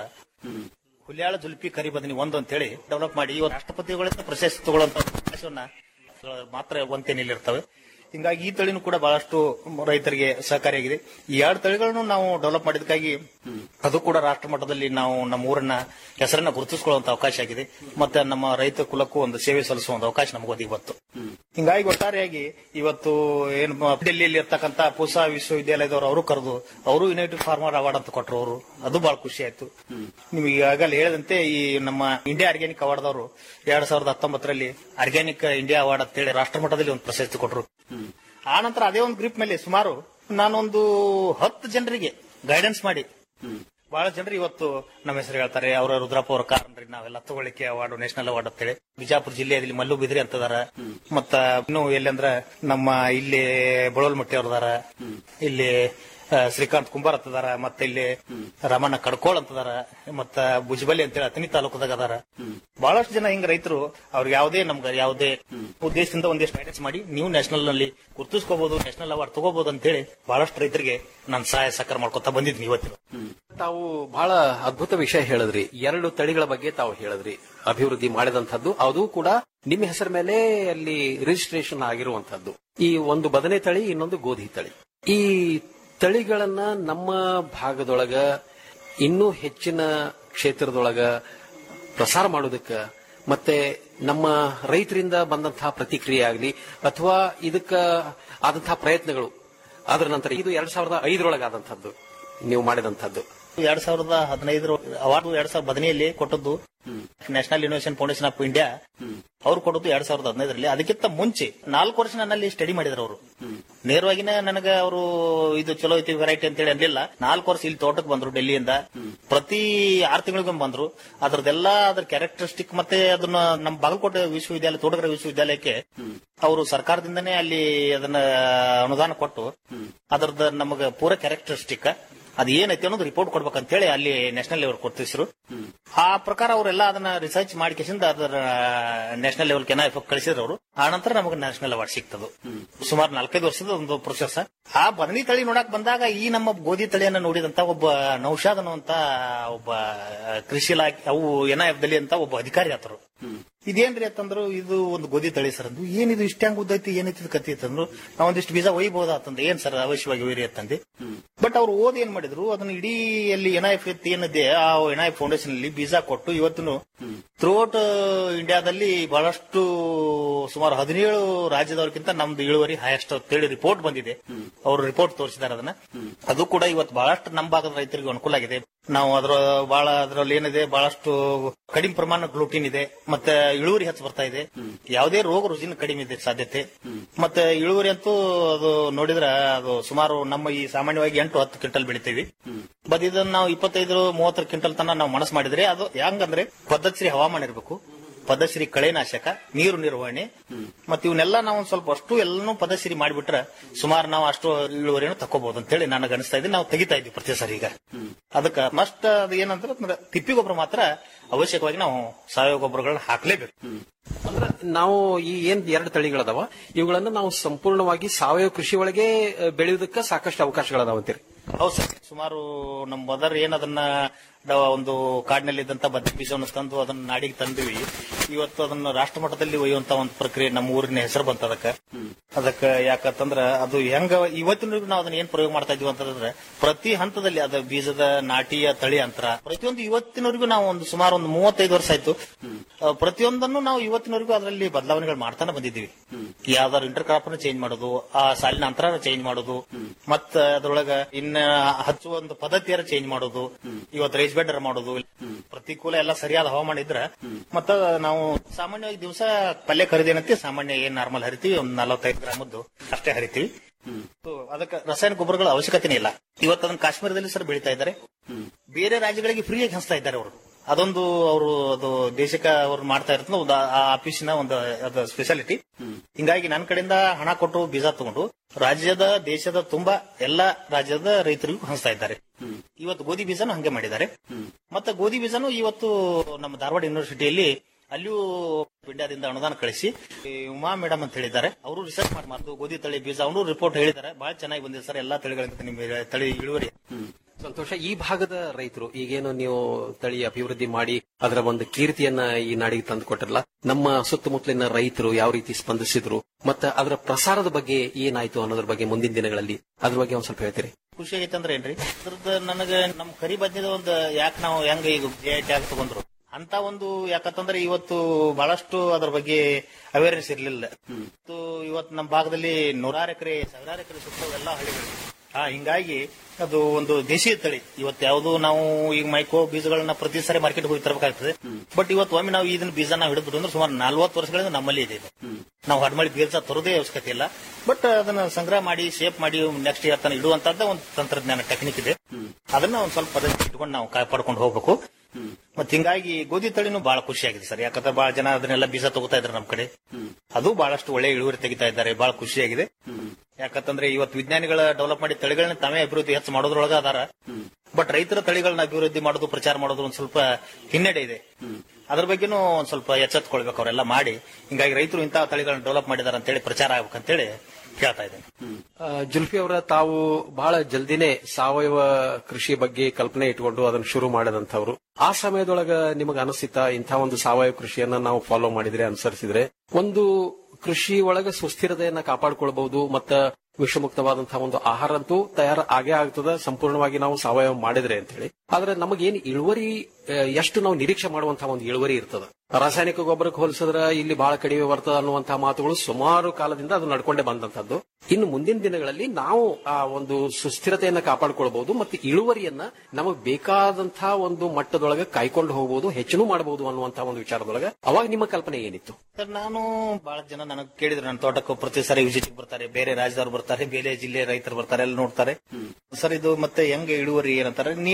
ಹುಲ್ಯಾಳ ಜುಲ್ಪಿ ಕರಿ ಬದನಿ ಒಂದು ಅಂತ ಹೇಳಿ ಡೆವಲಪ್ ಮಾಡಿ ಇವತ್ತು ರಾಷ್ಟ್ರಪತಿಗಳಿಂದ ಪ್ರಶಸ್ತಿ ತಗೊಳ್ಳುವಂತ ಅವಕಾಶವನ್ನ ಮಾತ್ರ ಒಂತೇನಿಲ್ಲಿರ್ತವೆ ಹಿಂಗಾಗಿ ಈ ತಳಿನೂ ಕೂಡ ಬಹಳಷ್ಟು ರೈತರಿಗೆ ಸಹಕಾರಿಯಾಗಿದೆ ಈ ಎರಡು ತಳಿಗಳನ್ನು ನಾವು ಡೆವಲಪ್ ಮಾಡಿದಕ್ಕಾಗಿ ಅದು ಕೂಡ ರಾಷ್ಟ್ರ ಮಟ್ಟದಲ್ಲಿ ನಾವು ನಮ್ಮ ಊರನ್ನ ಹೆಸರನ್ನ ಗುರುತಿಸಿಕೊಳ್ಳುವಂತ ಅವಕಾಶ ಆಗಿದೆ ಮತ್ತೆ ನಮ್ಮ ರೈತ ಕುಲಕ್ಕೂ ಒಂದು ಸೇವೆ ಸಲ್ಲಿಸುವ ಒಂದು ಅವಕಾಶ ನಮಗೆ ಒದಗಿ ಬಂತು ಹಿಂಗಾಗಿ ಒಟ್ಟಾರೆಯಾಗಿ ಇವತ್ತು ಏನು ಡೆಲ್ಲಿಯಲ್ಲಿ ಇರ್ತಕ್ಕಂತ ಪೂಸಾ ವಿಶ್ವವಿದ್ಯಾಲಯದವರು ಅವರು ಕರೆದು ಅವರು ಯುನೈಟೆಡ್ ಫಾರ್ಮರ್ ಅವಾರ್ಡ್ ಅಂತ ಕೊಟ್ಟರು ಅವರು ಅದು ಬಹಳ ಖುಷಿ ಆಯ್ತು ನಿಮಗೆ ಈಗಾಗಲೇ ಹೇಳಿದಂತೆ ಈ ನಮ್ಮ ಇಂಡಿಯಾ ಆರ್ಗ್ಯಾನಿಕ್ ಅವಾರ್ಡ್ದವರು ಎರಡ್ ಸಾವಿರದ ಹತ್ತೊಂಬತ್ತರಲ್ಲಿ ಆರ್ಗ್ಯಾನಿಕ್ ಇಂಡಿಯಾ ಅವಾರ್ಡ್ ಅಂತೇಳಿ ರಾಷ್ಟ್ರ ಮಟ್ಟದಲ್ಲಿ ಒಂದು ಪ್ರಶಸ್ತಿ ಕೊಟ್ಟರು ಆ ನಂತರ ಅದೇ ಒಂದು ಗ್ರೂಪ್ ಮೇಲೆ ಸುಮಾರು ನಾನೊಂದು ಹತ್ತು ಜನರಿಗೆ ಗೈಡೆನ್ಸ್ ಮಾಡಿ ಬಹಳ ಜನರು ಇವತ್ತು ನಮ್ಮ ಹೆಸರು ಹೇಳ್ತಾರೆ ಅವರ ರುದ್ರಪ್ಪ ಅವರ ಕಾರಣ್ರಿ ನಾವೆಲ್ಲ ತಗೊಳ್ಳಿಕ್ಕೆ ಅವಾರ್ಡ್ ನ್ಯಾಷನಲ್ ಅವಾರ್ಡ್ ಅಂತೇಳಿ ಬಿಜಾಪುರ ಜಿಲ್ಲೆಯಲ್ಲಿ ಮಲ್ಲು ಬಿದ್ರಿ ಅಂತದಾರ ಮತ್ತ ಇನ್ನು ಎಲ್ಲಿ ಅಂದ್ರ ನಮ್ಮ ಇಲ್ಲಿ ಬಳೋಲ್ಮಟ್ಟಿ ಅವ್ರದಾರ ಇಲ್ಲಿ ಆ, ಶ್ರೀಕಾಂತ್ ಕುಂಬಾರ್ ಅಂತದಾರ ಮತ್ತೆ ಇಲ್ಲಿ ರಮಣ ಕಡ್ಕೋಳ್ ಅಂತದಾರ ಮತ್ತ ಭುಜಬಲಿ ಅಂತೇಳಿ ಅತನಿ ತಾಲೂಕದಾಗ ಅದಾರ ಬಹಳಷ್ಟು ಜನ ಹಿಂಗ ರೈತರು ಅವ್ರಿಗೆ ಯಾವುದೇ ನಮ್ಗೆ ಯಾವುದೇ ಉದ್ದೇಶದಿಂದ ಒಂದಿಷ್ಟು ಗೈಡೆನ್ಸ್ ಮಾಡಿ ನೀವು ನ್ಯಾಷನಲ್ ನಲ್ಲಿ ಗುರ್ತಿಸ್ಕೋಬಹುದು ನ್ಯಾಷನಲ್ ಅವಾರ್ಡ್ ತಗೋಬಹುದು ಅಂತೇಳಿ ಬಹಳಷ್ಟು ರೈತರಿಗೆ ನಾನು ಸಹಾಯ ಸಹಕಾರ ಮಾಡ್ಕೊತಾ ಬಂದಿದ್ನಿ ಇವತ್ತಿನ ತಾವು ಬಹಳ ಅದ್ಭುತ ವಿಷಯ ಹೇಳಿದ್ರಿ ಎರಡು ತಳಿಗಳ ಬಗ್ಗೆ ತಾವು ಹೇಳಿದ್ರಿ ಅಭಿವೃದ್ಧಿ ಮಾಡಿದಂತದ್ದು ಅದು ಕೂಡ ನಿಮ್ಮ ಹೆಸರ ಮೇಲೆ ಅಲ್ಲಿ ರಿಜಿಸ್ಟ್ರೇಷನ್ ಆಗಿರುವಂತದ್ದು ಈ ಒಂದು ಬದನೆ ತಳಿ ಇನ್ನೊಂದು ಗೋಧಿ ತಳಿ ಈ ತಳಿಗಳನ್ನ ನಮ್ಮ ಭಾಗದೊಳಗ ಇನ್ನೂ ಹೆಚ್ಚಿನ ಕ್ಷೇತ್ರದೊಳಗ ಪ್ರಸಾರ ಮಾಡೋದಕ್ಕ ಮತ್ತೆ ನಮ್ಮ ರೈತರಿಂದ ಬಂದಂತಹ ಪ್ರತಿಕ್ರಿಯೆ ಆಗಲಿ ಅಥವಾ ಇದಕ್ಕ ಆದಂತಹ ಪ್ರಯತ್ನಗಳು ಅದರ ನಂತರ ಇದು ಎರಡ್ ಸಾವಿರದ ಐದರೊಳಗೆ ಆದಂತದ್ದು ನೀವು ಮಾಡಿದಂತದ್ದು ಎರಡ್ ಸಾವಿರದ ಹದಿನೈದರ ಅವಾರ್ಡ್ ಎರಡ್ ಸಾವಿರದ ಹದಿನೈದಲ್ಲಿ ಕೊಟ್ಟದ್ದು National Innovation Foundation of India ಅವ್ರು ಕೊಟ್ಟದ್ದು ಎರಡ್ ಸಾವಿರದ ಹದಿನೈದರಲ್ಲಿ ಅದಕ್ಕಿಂತ ಮುಂಚೆ ನಾಲ್ಕು ವರ್ಷ ನನ್ನಲ್ಲಿ ಸ್ಟಡಿ ಮಾಡಿದ್ರು ಅವರು ನೇರವಾಗಿನೇ ನನಗೆ ಅವರು ಇದು ಚಲೋ ಐತಿ ವೆರೈಟಿ ಅಂತ ಹೇಳಿ ಅನ್ಲಿಲ್ಲ ನಾಲ್ಕು ವರ್ಷ ಇಲ್ಲಿ ತೋಟಕ್ಕೆ ಬಂದ್ರು ಡೆಲ್ಲಿಯಿಂದ ಪ್ರತಿ ಆರು ತಿಂಗಳಿಗೊಮ್ಮೆ ಬಂದ್ರು ಅದ್ರದ್ದೆಲ್ಲ ಅದ್ರ ಕ್ಯಾರೆಕ್ಟರಿಸ್ಟಿಕ್ ಮತ್ತೆ ಅದನ್ನ ನಮ್ಮ ಬಾಗಲಕೋಟೆ ವಿಶ್ವವಿದ್ಯಾಲಯ ತೋಟಗಾರ ವಿಶ್ವವಿದ್ಯಾಲಯಕ್ಕೆ ಅವರು ಸರ್ಕಾರದಿಂದನೇ ಅಲ್ಲಿ ಅದನ್ನ ಅನುದಾನ ಕೊಟ್ಟು ಅದ್ರದ್ದು ನಮಗೆ ಪೂರ ಕ್ಯಾರೆಕ್ಟರಿಸ್ಟಿಕ್ ಅದು ಏನೈತಿ ಅನ್ನೋದು ರಿಪೋರ್ಟ್ ಕೊಡ್ಬೇಕಂತ ಹೇಳಿ ಅಲ್ಲಿ ನ್ಯಾಷನಲ್ ಲೆವೆಲ್ ಕೊಡ್ತಿದ್ರು ಆ ಪ್ರಕಾರ ಅವರೆಲ್ಲ ಅದನ್ನ ರಿಸರ್ಚ್ ಮಾಡಿಕೆಸಿಂದ ಅದರ ನ್ಯಾಷನಲ್ ಲೆವೆಲ್ ಕೆನ ಕಳಿಸಿದ್ರು ಅವರು ಆ ನಂತರ ನಮಗೆ ನ್ಯಾಷನಲ್ ಅವಾರ್ಡ್ ಸಿಗ್ತದೆ ಸುಮಾರು ನಾಲ್ಕೈದು ವರ್ಷದ ಒಂದು ಪ್ರೊಸೆಸ್ ಆ ಬದನಿ ತಳಿ ನೋಡಕ್ ಬಂದಾಗ ಈ ನಮ್ಮ ಗೋಧಿ ತಳಿಯನ್ನ ನೋಡಿದಂತ ಒಬ್ಬ ನೌಶಾದ್ ಅನ್ನುವಂತ ಒಬ್ಬ ಕೃಷಿ ಇಲಾಖೆ ಅವು ಎನ್ ಎಫ್ ದಲ್ಲಿ ಅಂತ ಒಬ್ಬ ಅಧಿಕಾರಿ ಆತರು ಇದೇನ್ರಿ ಅಂತಂದ್ರು ಇದು ಒಂದು ಗೋಧಿ ತಳಿ ಸರ್ ಅಂದು ಏನಿದು ಇಷ್ಟ ಹೆಂಗ್ ಉದ್ದೈತಿ ಏನೈತಿ ಇದು ಕತ್ತಿ ಅಂತಂದ್ರು ನಾವ್ ಒಂದಿಷ್ಟು ಬೀಜ ಒಯ್ಬಹುದಾ ಅಂತಂದ್ರೆ ಏನ್ ಸರ್ ಅವಶ್ಯವಾಗಿ ಒಯ್ರಿ ಅಂತಂದೆ ಬಟ್ ಅವ್ರು ಓದ್ ಏನ್ ಮಾಡಿದ್ರು ಅದನ್ನ ಇಡೀ ಅಲ್ಲಿ ಎನ್ ಎಫ್ ಏನಿದೆ ಆ ಎನ್ ಐ ಫೌಂಡೇಶನ್ ಅಲ್ಲಿ ಬೀಜ ಕೊಟ್ಟು ಇವತ್ತು ಥ್ರೂಔಟ್ ಇಂಡಿಯಾದಲ್ಲಿ ಬಹಳಷ್ಟು ಸುಮಾರು ಹದಿನೇಳು ರಾಜ್ಯದವ್ರಿಗಿಂತ ನಮ್ದು ಇಳುವರಿ ಹೈಯೆಸ್ಟ್ ಅಂತೇಳಿ ರಿಪೋರ್ಟ್ ಬಂದಿದೆ ಅವರು ರಿಪೋರ್ಟ್ ತೋರಿಸಿದ್ದಾರೆ ಅದನ್ನ ಅದು ಕೂಡ ಇವತ್ತು ಬಹಳಷ್ಟು ನಮ್ಮ ಭಾಗದ ರೈತರಿಗೆ ಅನುಕೂಲ ಆಗಿದೆ ನಾವು ಅದರ ಬಹಳ ಅದರಲ್ಲಿ ಏನಿದೆ ಬಹಳಷ್ಟು ಕಡಿಮೆ ಪ್ರಮಾಣ ಗ್ಲೂಟಿನ್ ಇದೆ ಮತ್ತೆ ಇಳುವರಿ ಹೆಚ್ಚು ಬರ್ತಾ ಇದೆ ಯಾವುದೇ ರೋಗ ರುಜಿನ ಕಡಿಮೆ ಇದೆ ಸಾಧ್ಯತೆ ಮತ್ತೆ ಇಳುವರಿ ಅಂತೂ ಅದು ನೋಡಿದ್ರೆ ಅದು ಸುಮಾರು ನಮ್ಮ ಈ ಸಾಮಾನ್ಯವಾಗಿ ಎಂಟು ಹತ್ತು ಕ್ವಿಂಟಲ್ ಬೆಳಿತೀವಿ ಬಟ್ ಇದನ್ನ ನಾವು ಇಪ್ಪತ್ತೈದು ಮೂವತ್ತರ ಕ್ವಿಂಟಲ್ ತನಕ ನಾವು ಮನಸ್ಸು ಮಾಡಿದ್ರೆ ಅದು ಹೆಂಗಂದ್ರೆ ಪದ್ಧತಿ ಹವಾಮಾನ ಇರಬೇಕು ಪದಶ್ರೀ ಕಳೆನಾಶಕ ನೀರು ನಿರ್ವಹಣೆ ಮತ್ತೆ ಇವನ್ನೆಲ್ಲ ನಾವು ಒಂದ್ ಸ್ವಲ್ಪ ಅಷ್ಟು ಎಲ್ಲನೂ ಪದಶ್ರೀ ಮಾಡಿಬಿಟ್ರೆ ಸುಮಾರು ನಾವು ಅಷ್ಟು ಇಳುವರಿಯನ್ನು ತಕೋಬಹುದು ಅಂತ ಹೇಳಿ ನನಗೆ ಅನಿಸ್ತಾ ಇದೆ ನಾವು ತೆಗಿತಾ ಇದ್ವಿ ಪ್ರತಿ ಸರಿ ಈಗ ಅದಕ್ಕೆ ಮಸ್ಟ್ ಅದು ಏನಂದ್ರೆ ತಿಪ್ಪಿ ಗೊಬ್ಬರ ಮಾತ್ರ ಅವಶ್ಯಕವಾಗಿ ನಾವು ಸಾವಯವ ಗೊಬ್ಬರಗಳನ್ನ ಹಾಕ್ಲೇಬೇಕು ಅಂದ್ರೆ ನಾವು ಈ ಏನ್ ಎರಡು ತಳಿಗಳದಾವ ಇವುಗಳನ್ನ ನಾವು ಸಂಪೂರ್ಣವಾಗಿ ಸಾವಯವ ಕೃಷಿ ಒಳಗೆ ಅಹ್, ಬೆಳೆಯುವುದಕ್ಕೆ ಸಾಕಷ್ಟು ಅವಕಾಶಗಳದಾವ ಅಂತೀರಿ ಹೌದು ಸರ್ ಸುಮಾರು ನಮ್ಮ ಮದರ್ ಏನ್ ಅದನ್ನ ಡ- ಒಂದು ಕಾಡಿನಲ್ಲಿ ಇದ್ದಂತ ಬದ್ನಿ ಬೀಜವನ್ನು ತಂದು ಅದನ್ನ ನಾಡಿಗೆ ತಂದಿವಿ ಇವತ್ತು ಅದನ್ನ ರಾಷ್ಟ್ರ ಮಟ್ಟದಲ್ಲಿ ಒಯ್ಯುವಂತ ಒಂದು ಪ್ರಕ್ರಿಯೆ ನಮ್ಮ ಊರಿನ ಹೆಸರು ಬಂತ ಅದಕ್ಕ ಅದಕ್ಕ ಯಾಕಂತಂದ್ರ ಅದು ಹೆಂಗ ಇವತ್ತಿನವರೆಗೂ ನಾವು ಅದನ್ನ ಏನ್ ಪ್ರಯೋಗ ಮಾಡ್ತಾ ಇದೀವಿ ಅಂತಂದ್ರೆ ಪ್ರತಿ ಹಂತದಲ್ಲಿ ಅದ ಬೀಜದ ನಾಟಿಯ ತಳಿ ಅಂತರ ಪ್ರತಿಯೊಂದು ಇವತ್ತಿನವರೆಗೂ ನಾವು ಒಂದು ಸುಮಾರು ಒಂದು ಮೂವತ್ತೈದು ವರ್ಷ ಆಯ್ತು ಆ, ಪ್ರತಿಯೊಂದನ್ನು ನಾವು ಇವತ್ತಿನವರೆಗೂ ಅದರಲ್ಲಿ ಬದಲಾವಣೆಗಳು ಮಾಡ್ತಾನೆ ಬಂದಿದ್ದೀವಿ ಯಾವ್ದಾದ್ರು ಇಂಟರ್ ಕ್ರಾಪ್ ಚೇಂಜ್ ಮಾಡೋದು ಆ ಸಾಲಿನ ಅಂತರ ಚೇಂಜ್ ಮಾಡೋದು ಮತ್ತ ಅದ್ರೊಳಗ ಇನ್ನ ಹಚ್ಚುವ ಒಂದು ಪದ್ಧತಿಯರ ಚೇಂಜ್ ಮಾಡೋದು ಇವತ್ತು ರೈಸ್ ಬೆಡ್ಡರ್ ಮಾಡೋದು ಪ್ರತಿಕೂಲ ಎಲ್ಲ ಸರಿಯಾದ ಹವಾಮಾನ ಇದ್ರ ಮತ್ತ ನಾವು ಸಾಮಾನ್ಯವಾಗಿ ದಿವಸ ಪಲ್ಯ ಖರೀದಿ ಏನಂತೆ ಸಾಮಾನ್ಯ ಏನ್ ನಾರ್ಮಲ್ ಹರಿತೀವಿ ಒಂದ್ ನಲವತ್ತೈದು ಗ್ರಾಮದ್ದು ಅಷ್ಟೇ ಹರಿತೀವಿ So, ಅದಕ್ಕೆ ರಾಸಾಯನಿಕ ಗೊಬ್ಬರಗಳ ಅವಶ್ಯಕತೆನೇ ಇಲ್ಲ ಇವತ್ತು ಅದನ್ನ ಕಾಶ್ಮೀರದಲ್ಲಿ ಸರ್ ಬೆಳೀತಾ ಇದ್ದಾರೆ ಬೇರೆ ರಾಜ್ಯಗಳಿಗೆ ಫ್ರೀಯಾಗಿ ಹಂಚ್ತಾ ಇದ್ದಾರೆ ಅವರು ಅದೊಂದು ಅವರು ಅದು ದೇಶಕ್ಕೆ ಅವ್ರು ಮಾಡ್ತಾ ಇರ್ತದೆ ಒಂದು ಆ- ಆ ಆಫೀಸಿನ ಒಂದು ಅದು ಸ್ಪೆಷಾಲಿಟಿ ಹಿಂಗಾಗಿ ನನ್ನ ಕಡೆಯಿಂದ ಹಣ ಕೊಟ್ಟು ಬೀಜ ತಗೊಂಡು ರಾಜ್ಯದ ದೇಶದ ತುಂಬಾ ಎಲ್ಲಾ ರಾಜ್ಯದ ರೈತರಿಗೂ ಹಂಚ್ತಾ ಇದ್ದಾರೆ ಇವತ್ತು ಗೋಧಿ ಬೀಜನೂ ಹಂಗೆ ಮಾಡಿದ್ದಾರೆ ಮತ್ತೆ ಗೋಧಿ ಬೀಜನೂ ಇವತ್ತು ನಮ್ಮ ಧಾರವಾಡ ಯೂನಿವರ್ಸಿಟಿಯಲ್ಲಿ ಅಲ್ಲಿಯೂ ಇಂಡಿಯಾದಿಂದ ಅನುದಾನ ಕಳಿಸಿ ಈ ಉಮಾ ಮೇಡಮ್ ಅಂತ ಹೇಳಿದ್ದಾರೆ ಅವರು ರಿಸರ್ಚ್ ಮಾಡಿ ಮಾತು ಗೋಧಿ ತಳಿ ಬೀಜ ಅವರು ರಿಪೋರ್ಟ್ ಹೇಳಿದ್ದಾರೆ ಬಹಳ ಚೆನ್ನಾಗಿ ಬಂದಿದೆ ಸರ್ ಎಲ್ಲಾ ತಳಿಗಳಿಂದ ನಿಮ್ಮ ತಳಿ ಇಳುವರಿ ಸಂತೋಷ ಈ ಭಾಗದ ರೈತರು ಈಗೇನು ನೀವು ತಳಿ ಅಭಿವೃದ್ಧಿ ಮಾಡಿ ಅದರ ಒಂದು ಕೀರ್ತಿಯನ್ನ ಈ ನಾಡಿಗೆ ತಂದು ಕೊಟ್ಟಿರಲ್ಲ ನಮ್ಮ ಸುತ್ತಮುತ್ತಲಿನ ರೈತರು ಯಾವ ರೀತಿ ಸ್ಪಂದಿಸಿದ್ರು ಮತ್ತೆ ಅದರ ಪ್ರಸಾರದ ಬಗ್ಗೆ ಏನಾಯ್ತು ಅನ್ನೋದ್ರ ಬಗ್ಗೆ ಮುಂದಿನ ದಿನಗಳಲ್ಲಿ ಅದ್ರ ಬಗ್ಗೆ ಒಂದ್ ಸ್ವಲ್ಪ ಹೇಳ್ತೀರಿ ಖುಷಿ ಆಗೈತೆ ಅಂದ್ರೆ ಏನ್ರಿ ಅದ್ರದ್ದು ನನಗೆ ನಮ್ ಕರಿ ಬದ್ನಿದ ಒಂದು ಯಾಕೆ ನಾವು ಹೆಂಗ ಈಗ ಜೆ ಐ ಟ್ಯಾಗ್ ತಗೊಂಡ್ರು ಅಂತ ಒಂದು ಯಾಕಂತಂದ್ರೆ ಇವತ್ತು ಬಹಳಷ್ಟು ಅದ್ರ ಬಗ್ಗೆ ಅವೇರ್ನೆಸ್ ಇರ್ಲಿಲ್ಲ ಇವತ್ತು ಇವತ್ತು ನಮ್ಮ ಭಾಗದಲ್ಲಿ ನೂರಾರು ಎಕರೆ ಸಾವಿರಾರು ಎಕರೆ ಸುತ್ತ ಎಲ್ಲ ಹಳ್ಳಿಗಳು ಹಾ ಹಿಂಗಾಗಿ ಅದು ಒಂದು ದೇಶೀಯ ತಳಿ ಇವತ್ತು ಯಾವುದು ನಾವು ಈಗ ಮೈಕೋ ಬೀಜಗಳನ್ನ ಪ್ರತಿ ಸಾರಿ ಮಾರ್ಕೆಟ್ ಹೋಗಿ ತರಬೇಕಾಗ್ತದೆ ಬಟ್ ಇವತ್ತು ಒಮ್ಮೆ ನಾವು ಇದನ್ನ ಬೀಜ ನಾವು ಹಿಡಿದ್ರು ಅಂದ್ರೆ ಸುಮಾರು ನಲ್ವತ್ತು ವರ್ಷಗಳಿಂದ ನಮ್ಮಲ್ಲಿ ಇದೆ ಇದು. ನಾವು ಹಡ್ಮಳಿ ಬೀಜ ತರೋದೇ ಅವಶ್ಯಕತೆ ಇಲ್ಲ ಬಟ್ ಅದನ್ನ ಸಂಗ್ರಹ ಮಾಡಿ ಶೇಪ್ ಮಾಡಿ ನೆಕ್ಸ್ಟ್ ಇಯರ್ ತನಕ ಇಡುವಂತದ್ದ ಒಂದು ತಂತ್ರಜ್ಞಾನ ಟೆಕ್ನಿಕ್ ಇದೆ ಅದನ್ನ ಒಂದ್ ಸ್ವಲ್ಪ ಪದ್ಧತಿ ಇಟ್ಕೊಂಡು ನಾವು ಕಾಪಾಡ್ಕೊಂಡು ಹೋಗ್ಬೇಕು ಮತ್ ಹಿಂಗಾಗಿ ಗೋಧಿ ತಳಿನೂ ಬಹಳ ಖುಷಿಯಾಗಿದೆ ಸರ್ ಯಾಕಂದ್ರೆ ಬಹಳ ಜನ ಅದನ್ನೆಲ್ಲ ಬೀಜ ತಗೋತಾ ಇದ್ದಾರೆ ನಮ್ ಕಡೆ ಅದು ಬಹಳಷ್ಟು ಒಳ್ಳೆ ಇಳುವರಿ ತೆಗಿತಾ ಇದ್ದಾರೆ ಬಹಳ ಖುಷಿಯಾಗಿದೆ ಯಾಕಂತಂದ್ರೆ ಇವತ್ತು ವಿಜ್ಞಾನಿಗಳ ಡೆವಲಪ್ ಮಾಡಿ ತಳಿಗಳನ್ನ ತಾವೇ ಅಭಿವೃದ್ಧಿ ಹೆಚ್ಚು ಮಾಡೋದ್ರೊಳಗ ಅದಾರ ಬಟ್ ರೈತರ ತಳಿಗಳನ್ನ ಅಭಿವೃದ್ಧಿ ಮಾಡೋದು ಪ್ರಚಾರ ಮಾಡೋದು ಒಂದ್ ಸ್ವಲ್ಪ ಹಿನ್ನಡೆ ಇದೆ ಅದ್ರ ಬಗ್ಗೆನೂ ಒಂದ್ ಸ್ವಲ್ಪ ಎಚ್ಚೆತ್ಕೊಳ್ಬೇಕು ಅವರೆಲ್ಲ ಮಾಡಿ ಹಿಂಗಾಗಿ ರೈತರು ಇಂತಹ ತಳಿಗಳನ್ನ ಡೆವಲಪ್ ಮಾಡಿದಾರೆ ಅಂತೇಳಿ ಪ್ರಚಾರ ಆಗ್ಬೇಕಂತೇಳಿ ಕೇಳ್ತಾ ಇದ್ದೇನೆ ಆ, ಜುಲ್ಫಿ ಅವರ ತಾವು ಬಹಳ ಜಲ್ದಿನೇ ಸಾವಯವ ಕೃಷಿ ಬಗ್ಗೆ ಕಲ್ಪನೆ ಇಟ್ಕೊಂಡು ಅದನ್ನು ಶುರು ಮಾಡಿದಂತವ್ರು ಆ ಸಮಯದೊಳಗ ನಿಮಗೆ ಅನಿಸ್ತಿತ್ತ ಇಂಥ ಒಂದು ಸಾವಯವ ಕೃಷಿಯನ್ನ ನಾವು ಫಾಲೋ ಮಾಡಿದ್ರೆ ಅನುಸರಿಸಿದ್ರೆ ಒಂದು ಕೃಷಿ ಒಳಗ ಸುಸ್ಥಿರತೆಯನ್ನ ಕಾಪಾಡಿಕೊಳ್ಬಹುದು ಮತ್ತ ವಿಷಮುಕ್ತವಾದಂತಹ ಒಂದು ಆಹಾರ ಅಂತೂ ತಯಾರ ಆಗೇ ಆಗ್ತದ ಸಂಪೂರ್ಣವಾಗಿ ನಾವು ಸಾವಯವ ಮಾಡಿದ್ರೆ ಅಂತ ಹೇಳಿ ಆದ್ರೆ ನಮಗೇನು ಇಳುವರಿ ಆ, ಎಷ್ಟು ನಾವು ನಿರೀಕ್ಷೆ ಮಾಡುವಂತಹ ಒಂದು ಇಳುವರಿ ಇರ್ತದ ರಾಸಾಯನಿಕ ಗೊಬ್ಬರಕ್ಕೆ ಹೋಲಿಸಿದ್ರೆ ಇಲ್ಲಿ ಬಹಳ ಕಡಿಮೆ ಬರ್ತದ ಅನ್ನುವಂತಹ ಮಾತುಗಳು ಸುಮಾರು ಕಾಲದಿಂದ ಅದು ನಡ್ಕೊಂಡೇ ಬಂದಂತದ್ದು ಇನ್ನು ಮುಂದಿನ ದಿನಗಳಲ್ಲಿ ನಾವು ಆ ಒಂದು ಸುಸ್ಥಿರತೆಯನ್ನ ಕಾಪಾಡಿಕೊಳ್ಬಹುದು ಮತ್ತು ಇಳುವರಿಯನ್ನ ನಮಗೆ ಬೇಕಾದಂತಹ ಒಂದು ಮಟ್ಟದೊಳಗೆ ಕಾಯ್ಕೊಂಡು ಹೋಗಬಹುದು ಹೆಚ್ಚು ಮಾಡಬಹುದು ಅನ್ನುವಂತಹ ಒಂದು ವಿಚಾರದೊಳಗೆ ಅವಾಗ ನಿಮ್ಮ ಕಲ್ಪನೆ ಏನಿತ್ತು ಸರ್ ನಾನು ಬಹಳ ಜನ ನನಗೆ ಕೇಳಿದ್ರು ನನ್ನ ತೋಟಕ್ಕೆ ಪ್ರತಿ ಸಾರಿ ವಿಸಿಟ್ ಬರ್ತಾರೆ ಬೇರೆ ರಾಜ್ಯದವ್ರು ಬರ್ತಾರೆ ಬೇರೆ ಜಿಲ್ಲೆ ರೈತರು ಬರ್ತಾರೆ ಎಲ್ಲ ನೋಡ್ತಾರೆ ಸರ್ ಇದು ಮತ್ತೆ ಹೆಂಗೆ ಇಳುವರಿ ಏನಂತಾರೆ ನೀವು ಕಾಂಪಿಟೇಟಿವ್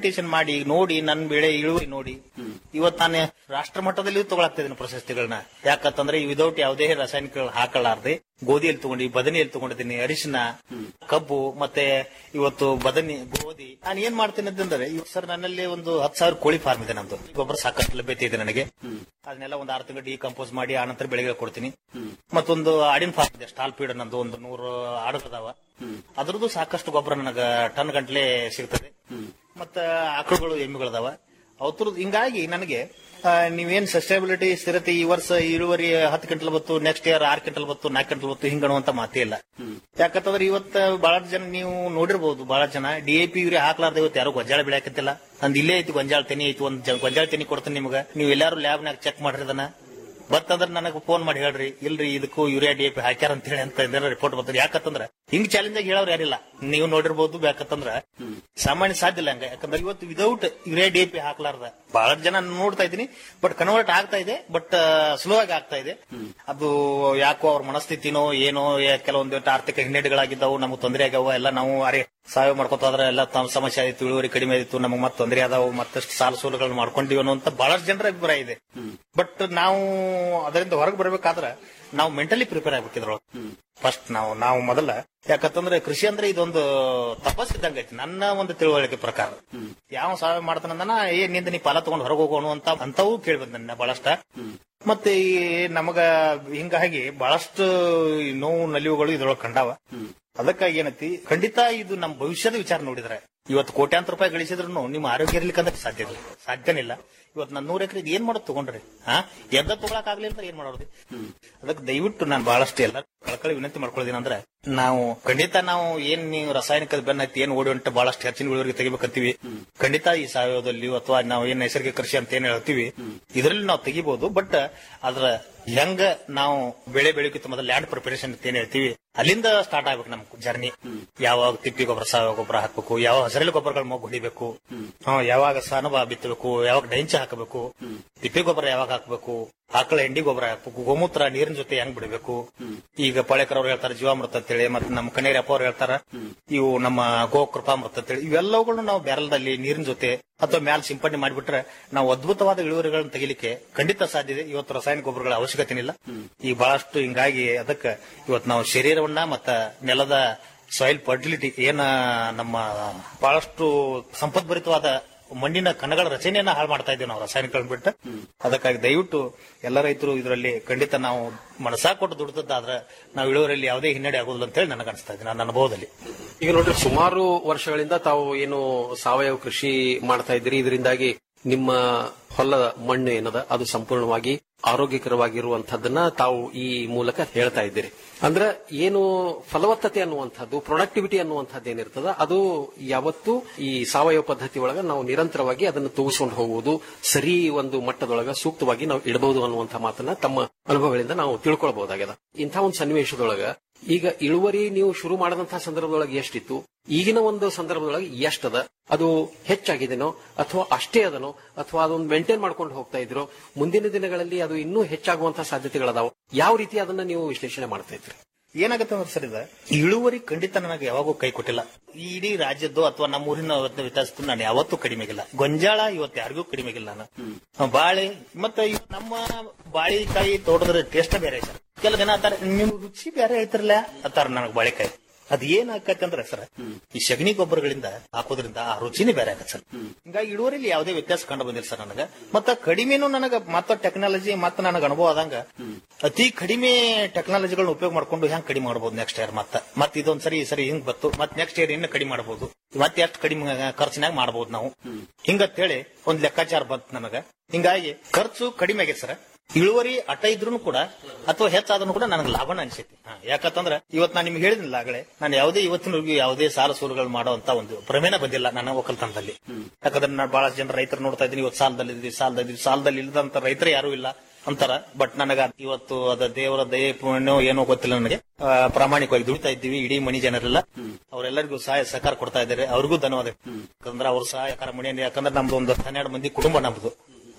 ಪ್ರೆಸೆಂಟೇಶನ್ ಮಾಡಿ ನೋಡಿ ನನ್ನ ಬೆಳೆ ಇಳುವರಿ ನೋಡಿ ಇವತ್ತು ನಾನು ರಾಷ್ಟ್ರ ಮಟ್ಟದಲ್ಲಿಯೂ ತಗೊಳಕ್ತಾ ಇದ್ದೀನಿ ಪ್ರಶಸ್ತಿಗಳನ್ನ ಯಾಕಂತಂದ್ರೆ ವಿದೌಟ್ ಯಾವುದೇ ರಾಸಾಯನಿಕಗಳು ಹಾಕಲಾರ್ದೆ ಗೋಧಿಯಲ್ಲಿ ತಗೊಂಡಿ ಬದನೆಯಲ್ಲಿ ತಗೊಂಡಿದ್ದೀನಿ ಅರಿಶಿನ ಕಬ್ಬು ಮತ್ತೆ ಇವತ್ತು ಬದನೆ ಗೋಧಿ ನಾನು ಏನ್ ಮಾಡ್ತೀನಿ ಅಂತಂದ್ರೆ ಇವ್ ಸರ್ ನನ್ನಲ್ಲಿ ಒಂದು ಹತ್ತು ಸಾವಿರ ಕೋಳಿ ಫಾರ್ಮ್ ಇದೆ ನಮ್ದು ಗೊಬ್ಬರ ಸಾಕಷ್ಟು ಲಭ್ಯತೆ ಇದೆ ನನಗೆ ಅದನ್ನೆಲ್ಲ ಒಂದು ಆರು ತಿಂಗಳು ಡಿಕಂಪೋಸ್ ಮಾಡಿ ಆನಂತರ ಬೆಳೆಗೆ ಕೊಡ್ತೀನಿ ಮತ್ತೊಂದು ಆಡಿನ ಫಾರ್ಮ್ ಇದೆ ಸ್ಟಾಲ್ ಫೀಡ್ ನಂದು ಒಂದು ನೂರು ಆಡುಗಳದಾವ ಅದ್ರದ್ದು ಸಾಕಷ್ಟು ಗೊಬ್ಬರ ನನಗ ಟನ್ ಗಂಟ್ಲೆ ಸಿಗ್ತದೆ ಮತ್ತ ಆಕಳುಗಳು ಎಮ್ಮೆಗಳದಾವ ಅವ್ರದ್ದು ಹಿಂಗಾಗಿ ನನಗೆ ಆ, ನೀವೇನ್ ಸಸ್ಟೈಬಿಲಿಟಿ ಸ್ಥಿರತೆ ಈ ವರ್ಷ ಇಳುವರಿ ಹತ್ತು ಕ್ವಿಂಟಲ್ ಬತ್ತು ನೆಕ್ಸ್ಟ್ ಇಯರ್ ಆರು ಕ್ವಿಂಟಲ್ ಬತ್ತು ನಾಲ್ಕು ಕ್ವಿಂಟಲ್ ಬತ್ತು ಹಿಂಗಣುವಂತ ಮಾತೇ ಇಲ್ಲ ಯಾಕಂತಂದ್ರೆ ಇವತ್ತ ಬಹಳ ಜನ ನೀವು ನೋಡಿರ್ಬೋದು ಬಹಳ ಜನ ಡಿ ಎ ಪಿ ಯೂರಿಯಾ ಹಾಕ್ಲಾರ್ದ ಇವತ್ತು ಯಾರು ಗೊಂಜಾಳ ಬೆಳೆಯಕತ್ತಿಲ್ಲ ನಂದು ಇಲ್ಲೇ ಐತಿ ಗೊಂಜಾಳ ತೆನಿ ಐತಿ ಒಂದ್ ಜ- ಗೊಂಜಾಳ ತೆನಿ ಕೊಡ್ತೀನಿ ನಿಮ್ಗೆ ನೀವು ಎಲ್ಲಾರು ಲ್ಯಾಬ್ನಾಗ ಚೆಕ್ ಮಾಡ್ರಿ ಅದನ್ನ ಬತ್ತಂದ್ರ ನನಗೆ ಫೋನ್ ಮಾಡಿ ಹೇಳ್ರಿ ಇಲ್ರಿ ಇದಕ್ಕೂ ಯೂರಿಯಾ ಡಿ ಎ ಪಿ ಹಾಕ್ಯಾರ ಅಂತ ಹೇಳಿ ಅಂತ ಏನಾರ ರಿಪೋರ್ಟ್ ಬರ್ತದೆ ಯಾಕಂತಂದ್ರ ಹಿಂಗ್ ಚಾಲೆಂಜ್ ಆಗಿ ಹೇಳೋರು ಯಾರಿಲ್ಲ ನೀವು ನೋಡಿರ್ಬೋದು ಬೇಕಂತಂದ್ರ ಸಾಮಾನ್ಯ ಸಾಧ್ಯ ಇಲ್ಲ ಹಂಗ ಯಾಕಂದ್ರೆ ಇವತ್ತು without urea D A P ಹಾಕ್ಲಾರ್ದ ಬಹಳ ಜನ ನೋಡ್ತಾ ಇದ್ದೀನಿ ಬಟ್ ಕನ್ವರ್ಟ್ ಆಗ್ತಾ ಇದೆ ಬಟ್ ಸ್ಲೋ ಆಗಿ ಆಗ್ತಾ ಇದೆ ಅದು ಯಾಕೋ ಅವ್ರ ಮನಸ್ಥಿತಿನೋ ಏನೋ ಯಾ- ಕೆಲವೊಂದು ಆರ್ಥಿಕ ಹಿನ್ನಡೆಗಳಾಗಿದ್ದಾವು ನಮಗೆ ತೊಂದರೆ ಆಗ್ಯಾವ ಎಲ್ಲ ನಾವು ಅರೆ ಸಾವಯವ ಮಾಡ್ಕೊತ ಹೋದ್ರೆ ಎಲ್ಲ ತಮ್ಮ ಸಮಸ್ಯೆ ಆಯ್ತು ಇಳುವರಿ ಕಡಿಮೆ ಆಯ್ತು ನಮಗೆ ಮತ್ತೆ ತೊಂದರೆ ಆದಾವು ಮತ್ತಷ್ಟು ಸಾಲ ಸೋಲುಗಳನ್ನ ಮಾಡ್ಕೊಂಡಿವಿ ಅನ್ನುವಂತ ಬಹಳಷ್ಟು ಜನರ ಅಭಿಪ್ರಾಯ ಇದೆ ಬಟ್ ನಾವು ಅದರಿಂದ ಹೊರಗೆ ಬರ್ಬೇಕಾದ್ರೆ ನಾವು ಮೆಂಟಲಿ ಪ್ರಿಪೇರ್ ಆಗ್ಬೇಕಿದ್ರೊಳಗೆ ಫಸ್ಟ್ ನಾವು ನಾವು ಮೊದಲ ಯಾಕಂತಂದ್ರೆ ಕೃಷಿ ಅಂದ್ರೆ ಇದೊಂದು ತಪಸ್ ಇದ್ದಂಗ ಐತಿ ನನ್ನ ಒಂದು ತಿಳುವಳಿಕೆ ಪ್ರಕಾರ ಯಾವ ಸಾವಯವ ಮಾಡ್ತಾನಂದನ ಏ ನಿಂದ ನೀ ಫಲ ತಗೊಂಡು ಹೊರಗೆ ಹೋಗೋಣ ಅಂತ ಅಂತವೂ ಕೇಳ್ಬಂದ ನನ್ನ ಬಹಳಷ್ಟ ಮತ್ತೆ ಈ ನಮಗ ಹಿಂಗಾಗಿ ಬಹಳಷ್ಟು ಈ ನೋವು ನಲಿವುಗಳು ಇದ್ರೊಳಗೆ ಕಂಡಾವ ಅದಕ್ಕಾಗಿ ಏನೈತಿ ಖಂಡಿತ ಇದು ನಮ್ಮ ಭವಿಷ್ಯದ ವಿಚಾರ ನೋಡಿದ್ರೆ ಇವತ್ತು ಕೋಟ್ಯಾಂತರ ರೂಪಾಯಿ ಗಳಿಸಿದ್ರು ನಿಮ್ಮ ಆರೋಗ್ಯ ಇರ್ಲಿಕ್ಕಂದ್ರೆ ಸಾಧ್ಯ ಇಲ್ಲ ಸಾಧ್ಯನಿಲ್ಲ ಇವತ್ತು ನಾನು ನೂರ ಎಕರೆ ಏನ್ ಮಾಡೋದು ತಗೊಂಡ್ರಿ ಹಾ ಎದ್ದ ತಗೊಳಕ್ ಆಗ್ಲಿಲ್ಲ ಅಂದ್ರೆ ಏನ್ ಮಾಡೋದು ಅದಕ್ಕೆ ದಯವಿಟ್ಟು ನಾನು ಬಹಳಷ್ಟು ಎಲ್ಲ ಕಳ್ಕಳಿ ವಿನಂತಿ ಮಾಡ್ಕೊಳ್ಳೋದಿನ ಅಂದ್ರೆ ನಾವು ಖಂಡಿತ ನಾವು ಏನ್ ನೀವು ರಾಸಾಯನಿಕದ ಬೆನ್ನ ಹತ್ತಿ ಏನ್ ಓಡಿ ಹೊಂಟ ಬಹಳಷ್ಟು ಹೆಚ್ಚಿನ ಇಳುವರಿಗೆ ತೆಗಿಬೇಕಂತೀವಿ ಖಂಡಿತ ಈ ಸಾವಯವದಲ್ಲಿ ಅಥವಾ ನಾವು ಏನ್ ನೈಸರ್ಗಿಕ ಕೃಷಿ ಅಂತ ಏನ್ ಹೇಳ್ತೀವಿ ಇದರಲ್ಲಿ ನಾವು ತೆಗಿಬಹುದು ಬಟ್ ಅದ್ರ ಹೆಂಗ ನಾವು ಬೆಳೆ ಬೆಳಕಿತ್ತು ಮೊದಲು ಲ್ಯಾಂಡ್ ಪ್ರಿಪರೇಷನ್ ಅಂತ ಏನ್ ಹೇಳ್ತೀವಿ ಅಲ್ಲಿಂದ ಸ್ಟಾರ್ಟ್ ಆಗ್ಬೇಕು ನಮ್ ಜರ್ನಿ ಯಾವಾಗ ತಿಪ್ಪಿ ಗೊಬ್ಬರ ಸಾವಯವ ಗೊಬ್ಬರ ಹಾಕ್ಬೇಕು ಯಾವ ಹಸಿರೆಲೆ ಗೊಬ್ಬರಗಳ ಮೊಗ್ಗು ಹೊಡಿಬೇಕು ಹ್ಮ್, ಯಾವಾಗ ಸಾನಬ ಬಿತ್ತಬೇಕು ಯಾವಾಗ ಡೈಂಚ ಹಾಕಬೇಕು ತಿಪ್ಪಿ ಗೊಬ್ಬರ ಯಾವಾಗ ಹಾಕಬೇಕು ಆಕಳ ಎಂಡಿ ಗೊಬ್ಬರ ಹಾಕ್ಬೇಕು ಗೋಮೂತ್ರ ನೀರಿನ ಜೊತೆ ಹೆಂಗ್ ಬಿಡಬೇಕು ಈಗ ಪಳೆಕರ್ ಅವ್ರು ಹೇಳ್ತಾರೆ ಜೀವಾಮೃತ ಅಂತೇಳಿ ಮತ್ತೆ ನಮ್ಮ ಕನೇರಿ ಅಪ್ಪ ಅವ್ರು ಹೇಳ್ತಾರ ಇವು ನಮ್ಮ ಗೋಕೃಪಾಮೃತ ಅಂತೇಳಿ ಇವೆಲ್ಲವುಗಳನ್ನು ನಾವು ಬ್ಯಾರಲ್ದಲ್ಲಿ ನೀರಿನ ಜೊತೆ ಅಥವಾ ಮ್ಯಾಲ್ ಸಿಂಪಡಣೆ ಮಾಡಿಬಿಟ್ರೆ ನಾವು ಅದ್ಭುತವಾದ ಇಳುವರಿಗಳನ್ನು ತೆಗಿಲಿಕ್ಕೆ ಖಂಡಿತ ಸಾಧ್ಯ ಇದೆ ಇವತ್ತು ರಾಸಾಯನಿಕ ಗೊಬ್ಬರಗಳ ಅವಶ್ಯಕತೆ ಇಲ್ಲ ಈ ಬಹಳಷ್ಟು ಹಿಂಗಾಗಿ ಅದಕ್ಕೆ ಇವತ್ತು ನಾವು ಶರೀರವನ್ನ ಮತ್ತ ನೆಲದ ಸಾಯಿಲ್ ಫರ್ಟಿಲಿಟಿ ಏನ ನಮ್ಮ ಬಹಳಷ್ಟು ಸಂಪದ್ಭರಿತವಾದ ಮಣ್ಣಿನ ಕಣಗಳ ರಚನೆಯನ್ನ ಹಾಳು ಮಾಡ್ತಾ ಇದ್ದೀವಿ ನಾವು ರಾಸಾಯನಿಕಗಳನ್ನ ಬಿಟ್ಟು ಅದಕ್ಕಾಗಿ ದಯವಿಟ್ಟು ಎಲ್ಲ ರೈತರು ಇದರಲ್ಲಿ ಖಂಡಿತ ನಾವು ಮನಸ್ಸಾ ಕೊಟ್ಟು ದುಡಿದದ್ದಾದ್ರೆ ನಾವು ಇಳುವರಿಯಲ್ಲಿ ಯಾವುದೇ ಹಿನ್ನಡೆ ಆಗೋದಿಲ್ಲ ಅಂತ ಹೇಳಿ ನನಗೆ ಅನಿಸ್ತಾ ಇದೆ ನನ್ನ ಅನುಭವದಲ್ಲಿ ಈಗ ನೋಡ್ರಿ ಸುಮಾರು ವರ್ಷಗಳಿಂದ ತಾವು ಏನು ಸಾವಯವ ಕೃಷಿ ಮಾಡ್ತಾ ಇದ್ದೀರಿ ಇದರಿಂದಾಗಿ ನಿಮ್ಮ ಹೊಲದ ಮಣ್ಣು ಏನದ ಅದು ಸಂಪೂರ್ಣವಾಗಿ ಆರೋಗ್ಯಕರವಾಗಿರುವಂತಹದ್ದನ್ನ ತಾವು ಈ ಮೂಲಕ ಹೇಳ್ತಾ ಇದ್ದೀರಿ ಅಂದ್ರೆ ಏನು ಫಲವತ್ತತೆ ಅನ್ನುವಂಥದ್ದು ಪ್ರೊಡಕ್ಟಿವಿಟಿ ಅನ್ನುವಂಥದ್ದು ಏನಿರ್ತದ ಅದು ಯಾವತ್ತು ಈ ಸಾವಯವ ಪದ್ಧತಿ ಒಳಗ ನಾವು ನಿರಂತರವಾಗಿ ಅದನ್ನು ತೂಗಿಸ್ಕೊಂಡು ಹೋಗುವುದು ಸರಿ ಒಂದು ಮಟ್ಟದೊಳಗ ಸೂಕ್ತವಾಗಿ ನಾವು ಇಡಬಹುದು ಅನ್ನುವಂಥ ಮಾತನ್ನ ತಮ್ಮ ಅನುಭವಗಳಿಂದ ನಾವು ತಿಳ್ಕೊಳ್ಬಹುದಾಗ್ಯದ ಇಂಥ ಒಂದು ಸನ್ನಿವೇಶದೊಳಗ ಈಗ ಇಳುವರಿ ನೀವು ಶುರು ಮಾಡದಂತಹ ಸಂದರ್ಭದೊಳಗೆ ಎಷ್ಟಿತ್ತು ಈಗಿನ ಒಂದು ಸಂದರ್ಭದೊಳಗೆ ಎಷ್ಟದ ಅದು ಹೆಚ್ಚಾಗಿದೆನೋ ಅಥವಾ ಅಷ್ಟೇ ಅದನೋ ಅಥವಾ ಅದೊಂದು ಮೇಂಟೈನ್ ಮಾಡ್ಕೊಂಡು ಹೋಗ್ತಾ ಇದ್ರೋ ಮುಂದಿನ ದಿನಗಳಲ್ಲಿ ಅದು ಇನ್ನೂ ಹೆಚ್ಚಾಗುವಂತಹ ಸಾಧ್ಯತೆಗಳದಾವ ಯಾವ ರೀತಿ ಅದನ್ನ ನೀವು ವಿಶ್ಲೇಷಣೆ ಮಾಡ್ತಾ ಇದ್ರಿ ಏನಾಗುತ್ತೆ ಅಂದ್ರೆ ಸರ್ ಇದು ಇಳುವರಿ ಖಂಡಿತ ನನಗೆ ಯಾವಾಗೂ ಕೈ ಕೊಟ್ಟಿಲ್ಲ ಈ ಇಡೀ ರಾಜ್ಯದ್ದು ಅಥವಾ ನಮ್ಮ ಊರಿನ ವ್ಯತ್ಯಾಸದ್ದು ನಾನು ಯಾವತ್ತೂ ಕಡಿಮೆಗಿಲ್ಲ ಗೊಂಜಾಳ ಇವತ್ತು ಯಾರಿಗೂ ಕಡಿಮೆಗಿಲ್ಲ ನಾನು ಬಾಳೆ ಮತ್ತೆ ಇವ್ ನಮ್ಮ ಬಾಳಿಕಾಯಿ ತೋಟದ ಟೇಸ್ಟ್ ಬೇರೆ ಸರ್ ಕೆಲ ಜನ ಅಂತಾರೆ ನಿಮ್ ರುಚಿ ಬೇರೆ ಹೇಳ್ತಿರಲ್ಲ ಅಂತಾರ ನನಗೆ ಬಾಳೆಕಾಯಿ ಅದ್ ಏನ್ ಆಕತ್ತೆ ಅಂದ್ರೆ ಸರ್ ಈ ಸಗಣಿ ಗೊಬ್ಬರಗಳಿಂದ ಹಾಕೋದ್ರಿಂದ ಆ ರುಚಿನೇ ಬೇರೆ ಆಗತ್ತೆ ಸರ್ ಹಿಂಗಾಗಿ ಇಳುವರಿಲಿ ಯಾವುದೇ ವ್ಯತ್ಯಾಸ ಕಂಡು ಬಂದಿಲ್ಲ ಸರ್ ನನಗ ಮತ್ತ ಕಡಿಮೆನೂ ನನಗ ಮತ್ತ ಟೆಕ್ನಾಲಜಿ ಮತ್ತ ನನಗ ಅನುಭವ ಆದಂಗ ಅತಿ ಕಡಿಮೆ ಟೆಕ್ನಾಲಜಿಗಳನ್ನ ಉಪಯೋಗ ಮಾಡ್ಕೊಂಡು ಹೆಂಗ್ ಕಡಿಮೆ ಮಾಡಬಹುದು ನೆಕ್ಸ್ಟ್ ಇಯರ್ ಮತ್ತ ಮತ್ ಇದೊಂದ್ ಸರಿ ಈ ಸರಿ ಹಿಂಗ್ ಬತ್ತು ಮತ್ ನೆಕ್ಸ್ಟ್ ಇಯರ್ ಇನ್ನು ಕಡಿಮೆ ಮಾಡಬಹುದು ಮತ್ತೆ ಎಷ್ಟು ಕಡಿಮೆ ಖರ್ಚಿನಾಗ ಮಾಡಬಹುದು ನಾವು ಹಿಂಗತ್ತೇಳಿ ಒಂದ್ ಲೆಕ್ಕಾಚಾರ ಬಂತು ನಮಗ ಹಿಂಗಾಗಿ ಖರ್ಚು ಕಡಿಮೆ ಆಗೈತೆ ಸರ್ ಇಳುವರಿ ಅಟ ಇದ್ರೂ ಕೂಡ ಅಥವಾ ಹೆಚ್ಚಾದ್ರೂ ಕೂಡ ನನಗೆ ಲಾಭನ ಅನ್ಸೈತಿ ಹಾ, ಯಾಕಂತಂದ್ರೆ ಇವತ್ತು ನಾನು ನಿಮ್ಗೆ ಹೇಳಿದ್ನಲ್ಲ ಆಗಲೇ ನಾನು ಯಾವುದೇ ಇವತ್ತಿನವರೆಗೂ ಯಾವುದೇ ಸಾಲ ಸೂಲುಗಳು ಮಾಡುವಂತ ಒಂದು ಪ್ರಮೇನ ಬಂದಿಲ್ಲ ನನ್ನ ಒಕ್ಕಲ್ತನದಲ್ಲಿ ಯಾಕಂದ್ರೆ ನಾನು ಬಹಳಷ್ಟು ಜನ ರೈತರು ನೋಡ್ತಾ ಇದ್ದೀನಿ ಇವತ್ತು ಸಾಲದಲ್ಲಿ ಇದ್ವಿ ಸಾಲದಲ್ಲಿ ಸಾಲದಲ್ಲಿ ಇಲ್ಲದಂತ ರೈತರು ಯಾರು ಇಲ್ಲ ಅಂತಾರ ಬಟ್ ನನಗ ಇವತ್ತು ಅದ ದೇವರ ದಯೆ ಪುಣ್ಯ ಏನೋ ಗೊತ್ತಿಲ್ಲ ನನಗೆ ಆ, ಪ್ರಾಮಾಣಿಕವಾಗಿ ದುಡಿತಾ ಇದ್ದೀವಿ ಇಡೀ ಮನಿ ಜನರೆಲ್ಲ ಅವರೆಲ್ಲರಿಗೂ ಸಹಾಯ ಸಹಕಾರ ಕೊಡ್ತಾ ಇದ್ದಾರೆ ಅವ್ರಿಗೂ ಧನ್ಯವಾದ ಯಾಕಂದ್ರೆ ಅವ್ರ ಸಹಾಯಕಾರ ಮಣಿ ಯಾಕಂದ್ರೆ ನಮ್ದು ಒಂದು ಹನ್ನೆರಡು ಮಂದಿ ಕುಟುಂಬ ನಮ್ದು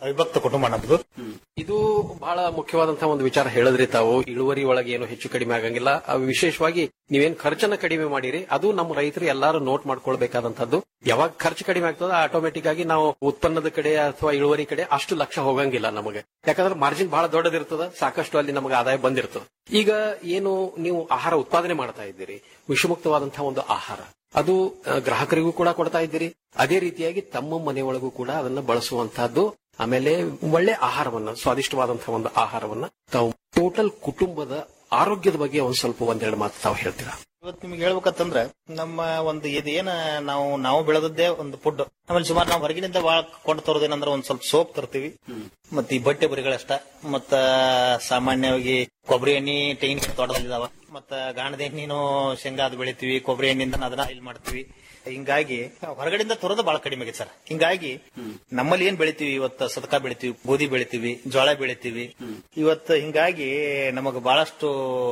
ಅವಿಭಕ್ತ ಕುಟುಂಬ ನಮ್ದು ಇದು ಬಹಳ ಮುಖ್ಯವಾದಂತಹ ಒಂದು ವಿಚಾರ ಹೇಳಿದ್ರಿ ತಾವು ಇಳುವರಿ ಒಳಗೆ ಏನು ಹೆಚ್ಚು ಕಡಿಮೆ ಆಗಂಗಿಲ್ಲ ಅವು ವಿಶೇಷವಾಗಿ ನೀವೇನ್ ಖರ್ಚನ್ನ ಕಡಿಮೆ ಮಾಡಿರಿ ಅದು ನಮ್ಮ ರೈತರು ಎಲ್ಲಾರು ನೋಟ್ ಮಾಡ್ಕೊಳ್ಬೇಕಾದಂತದ್ದು ಯಾವಾಗ ಖರ್ಚು ಕಡಿಮೆ ಆಗ್ತದ ಆಟೋಮೆಟಿಕ್ ಆಗಿ ನಾವು ಉತ್ಪನ್ನದ ಕಡೆ ಅಥವಾ ಇಳುವರಿ ಕಡೆ ಅಷ್ಟು ಲಕ್ಷ ಹೋಗಂಗಿಲ್ಲ ನಮಗೆ ಯಾಕಂದ್ರೆ ಮಾರ್ಜಿನ್ ಬಹಳ ದೊಡ್ಡದಿರ್ತದ ಸಾಕಷ್ಟು ಅಲ್ಲಿ ನಮಗೆ ಆದಾಯ ಬಂದಿರ್ತದ ಈಗ ಏನು ನೀವು ಆಹಾರ ಉತ್ಪಾದನೆ ಮಾಡ್ತಾ ಇದ್ದೀರಿ ವಿಷಮುಕ್ತವಾದಂತಹ ಒಂದು ಆಹಾರ ಅದು ಆ, ಗ್ರಾಹಕರಿಗೂ ಕೂಡ ಕೊಡ್ತಾ ಇದ್ದೀರಿ ಅದೇ ರೀತಿಯಾಗಿ ತಮ್ಮ ಮನೆಯೊಳಗೂ ಕೂಡ ಅದನ್ನ ಬಳಸುವಂತಹದ್ದು ಆಮೇಲೆ ಒಳ್ಳೆ ಆಹಾರವನ್ನ ಸ್ವಾದಿಷ್ಟವಾದಂತಹ ಒಂದು ಆಹಾರವನ್ನ ತಾವು ಟೋಟಲ್ ಕುಟುಂಬದ ಆರೋಗ್ಯದ ಬಗ್ಗೆ ಒಂದ್ ಸ್ವಲ್ಪ ಒಂದೆರಡು ಮಾತು ತಾವು ಹೇಳ್ತೀರಾ ಇವತ್ತು ನಿಮ್ಗೆ ಹೇಳ್ಬೇಕಂತಂದ್ರ ನಮ್ಮ ಒಂದು ಇದೇನ ನಾವು ನಾವು ಬೆಳೆದದ್ದೇ ಒಂದು ಫುಡ್ ಆಮೇಲೆ ಸುಮಾರು ನಾವು ಹೊರಗಿನಿಂದ ಬಾಳ ಕೊಂಡು ತರೋದೇನಂದ್ರ ಒಂದ್ ಸ್ವಲ್ಪ ಸೋಪ್ ತರ್ತೀವಿ ಮತ್ತ ಈ ಬಟ್ಟೆ ಬರಿಗಳಷ್ಟ ಮತ್ತ ಸಾಮಾನ್ಯವಾಗಿ ಕೊಬ್ಬರಿ ಎಣ್ಣೆ ತೆಂಗಿನ ತೋಟದಲ್ಲಿದಾವ ಮತ್ತ ಗಾಣದ ಎಣ್ಣೆನು ಶೇಂಗಾದ ಬೆಳಿತೀವಿ ಕೊಬ್ಬರಿ ಎಣ್ಣೆಯಿಂದ ಅದನ್ನ ಆಯಿಲ್ ಮಾಡ್ತೀವಿ ಹಿಂಗಾಗಿ ಹೊರಗಡೆಯಿಂದ ತರೋದು ಬಹಳ ಕಡಿಮೆ ಆಗಿದೆ ಸರ್ ಹಿಂಗಾಗಿ ನಮ್ಮಲ್ಲಿ ಏನ್ ಬೆಳಿತೀವಿ ಇವತ್ತು ಸದಕ ಬೆಳಿತೀವಿ ಗೋಧಿ ಬೆಳಿತೀವಿ ಜೋಳ ಬೆಳಿತೀವಿ ಇವತ್ತು ಹಿಂಗಾಗಿ ನಮಗ ಬಹಳಷ್ಟು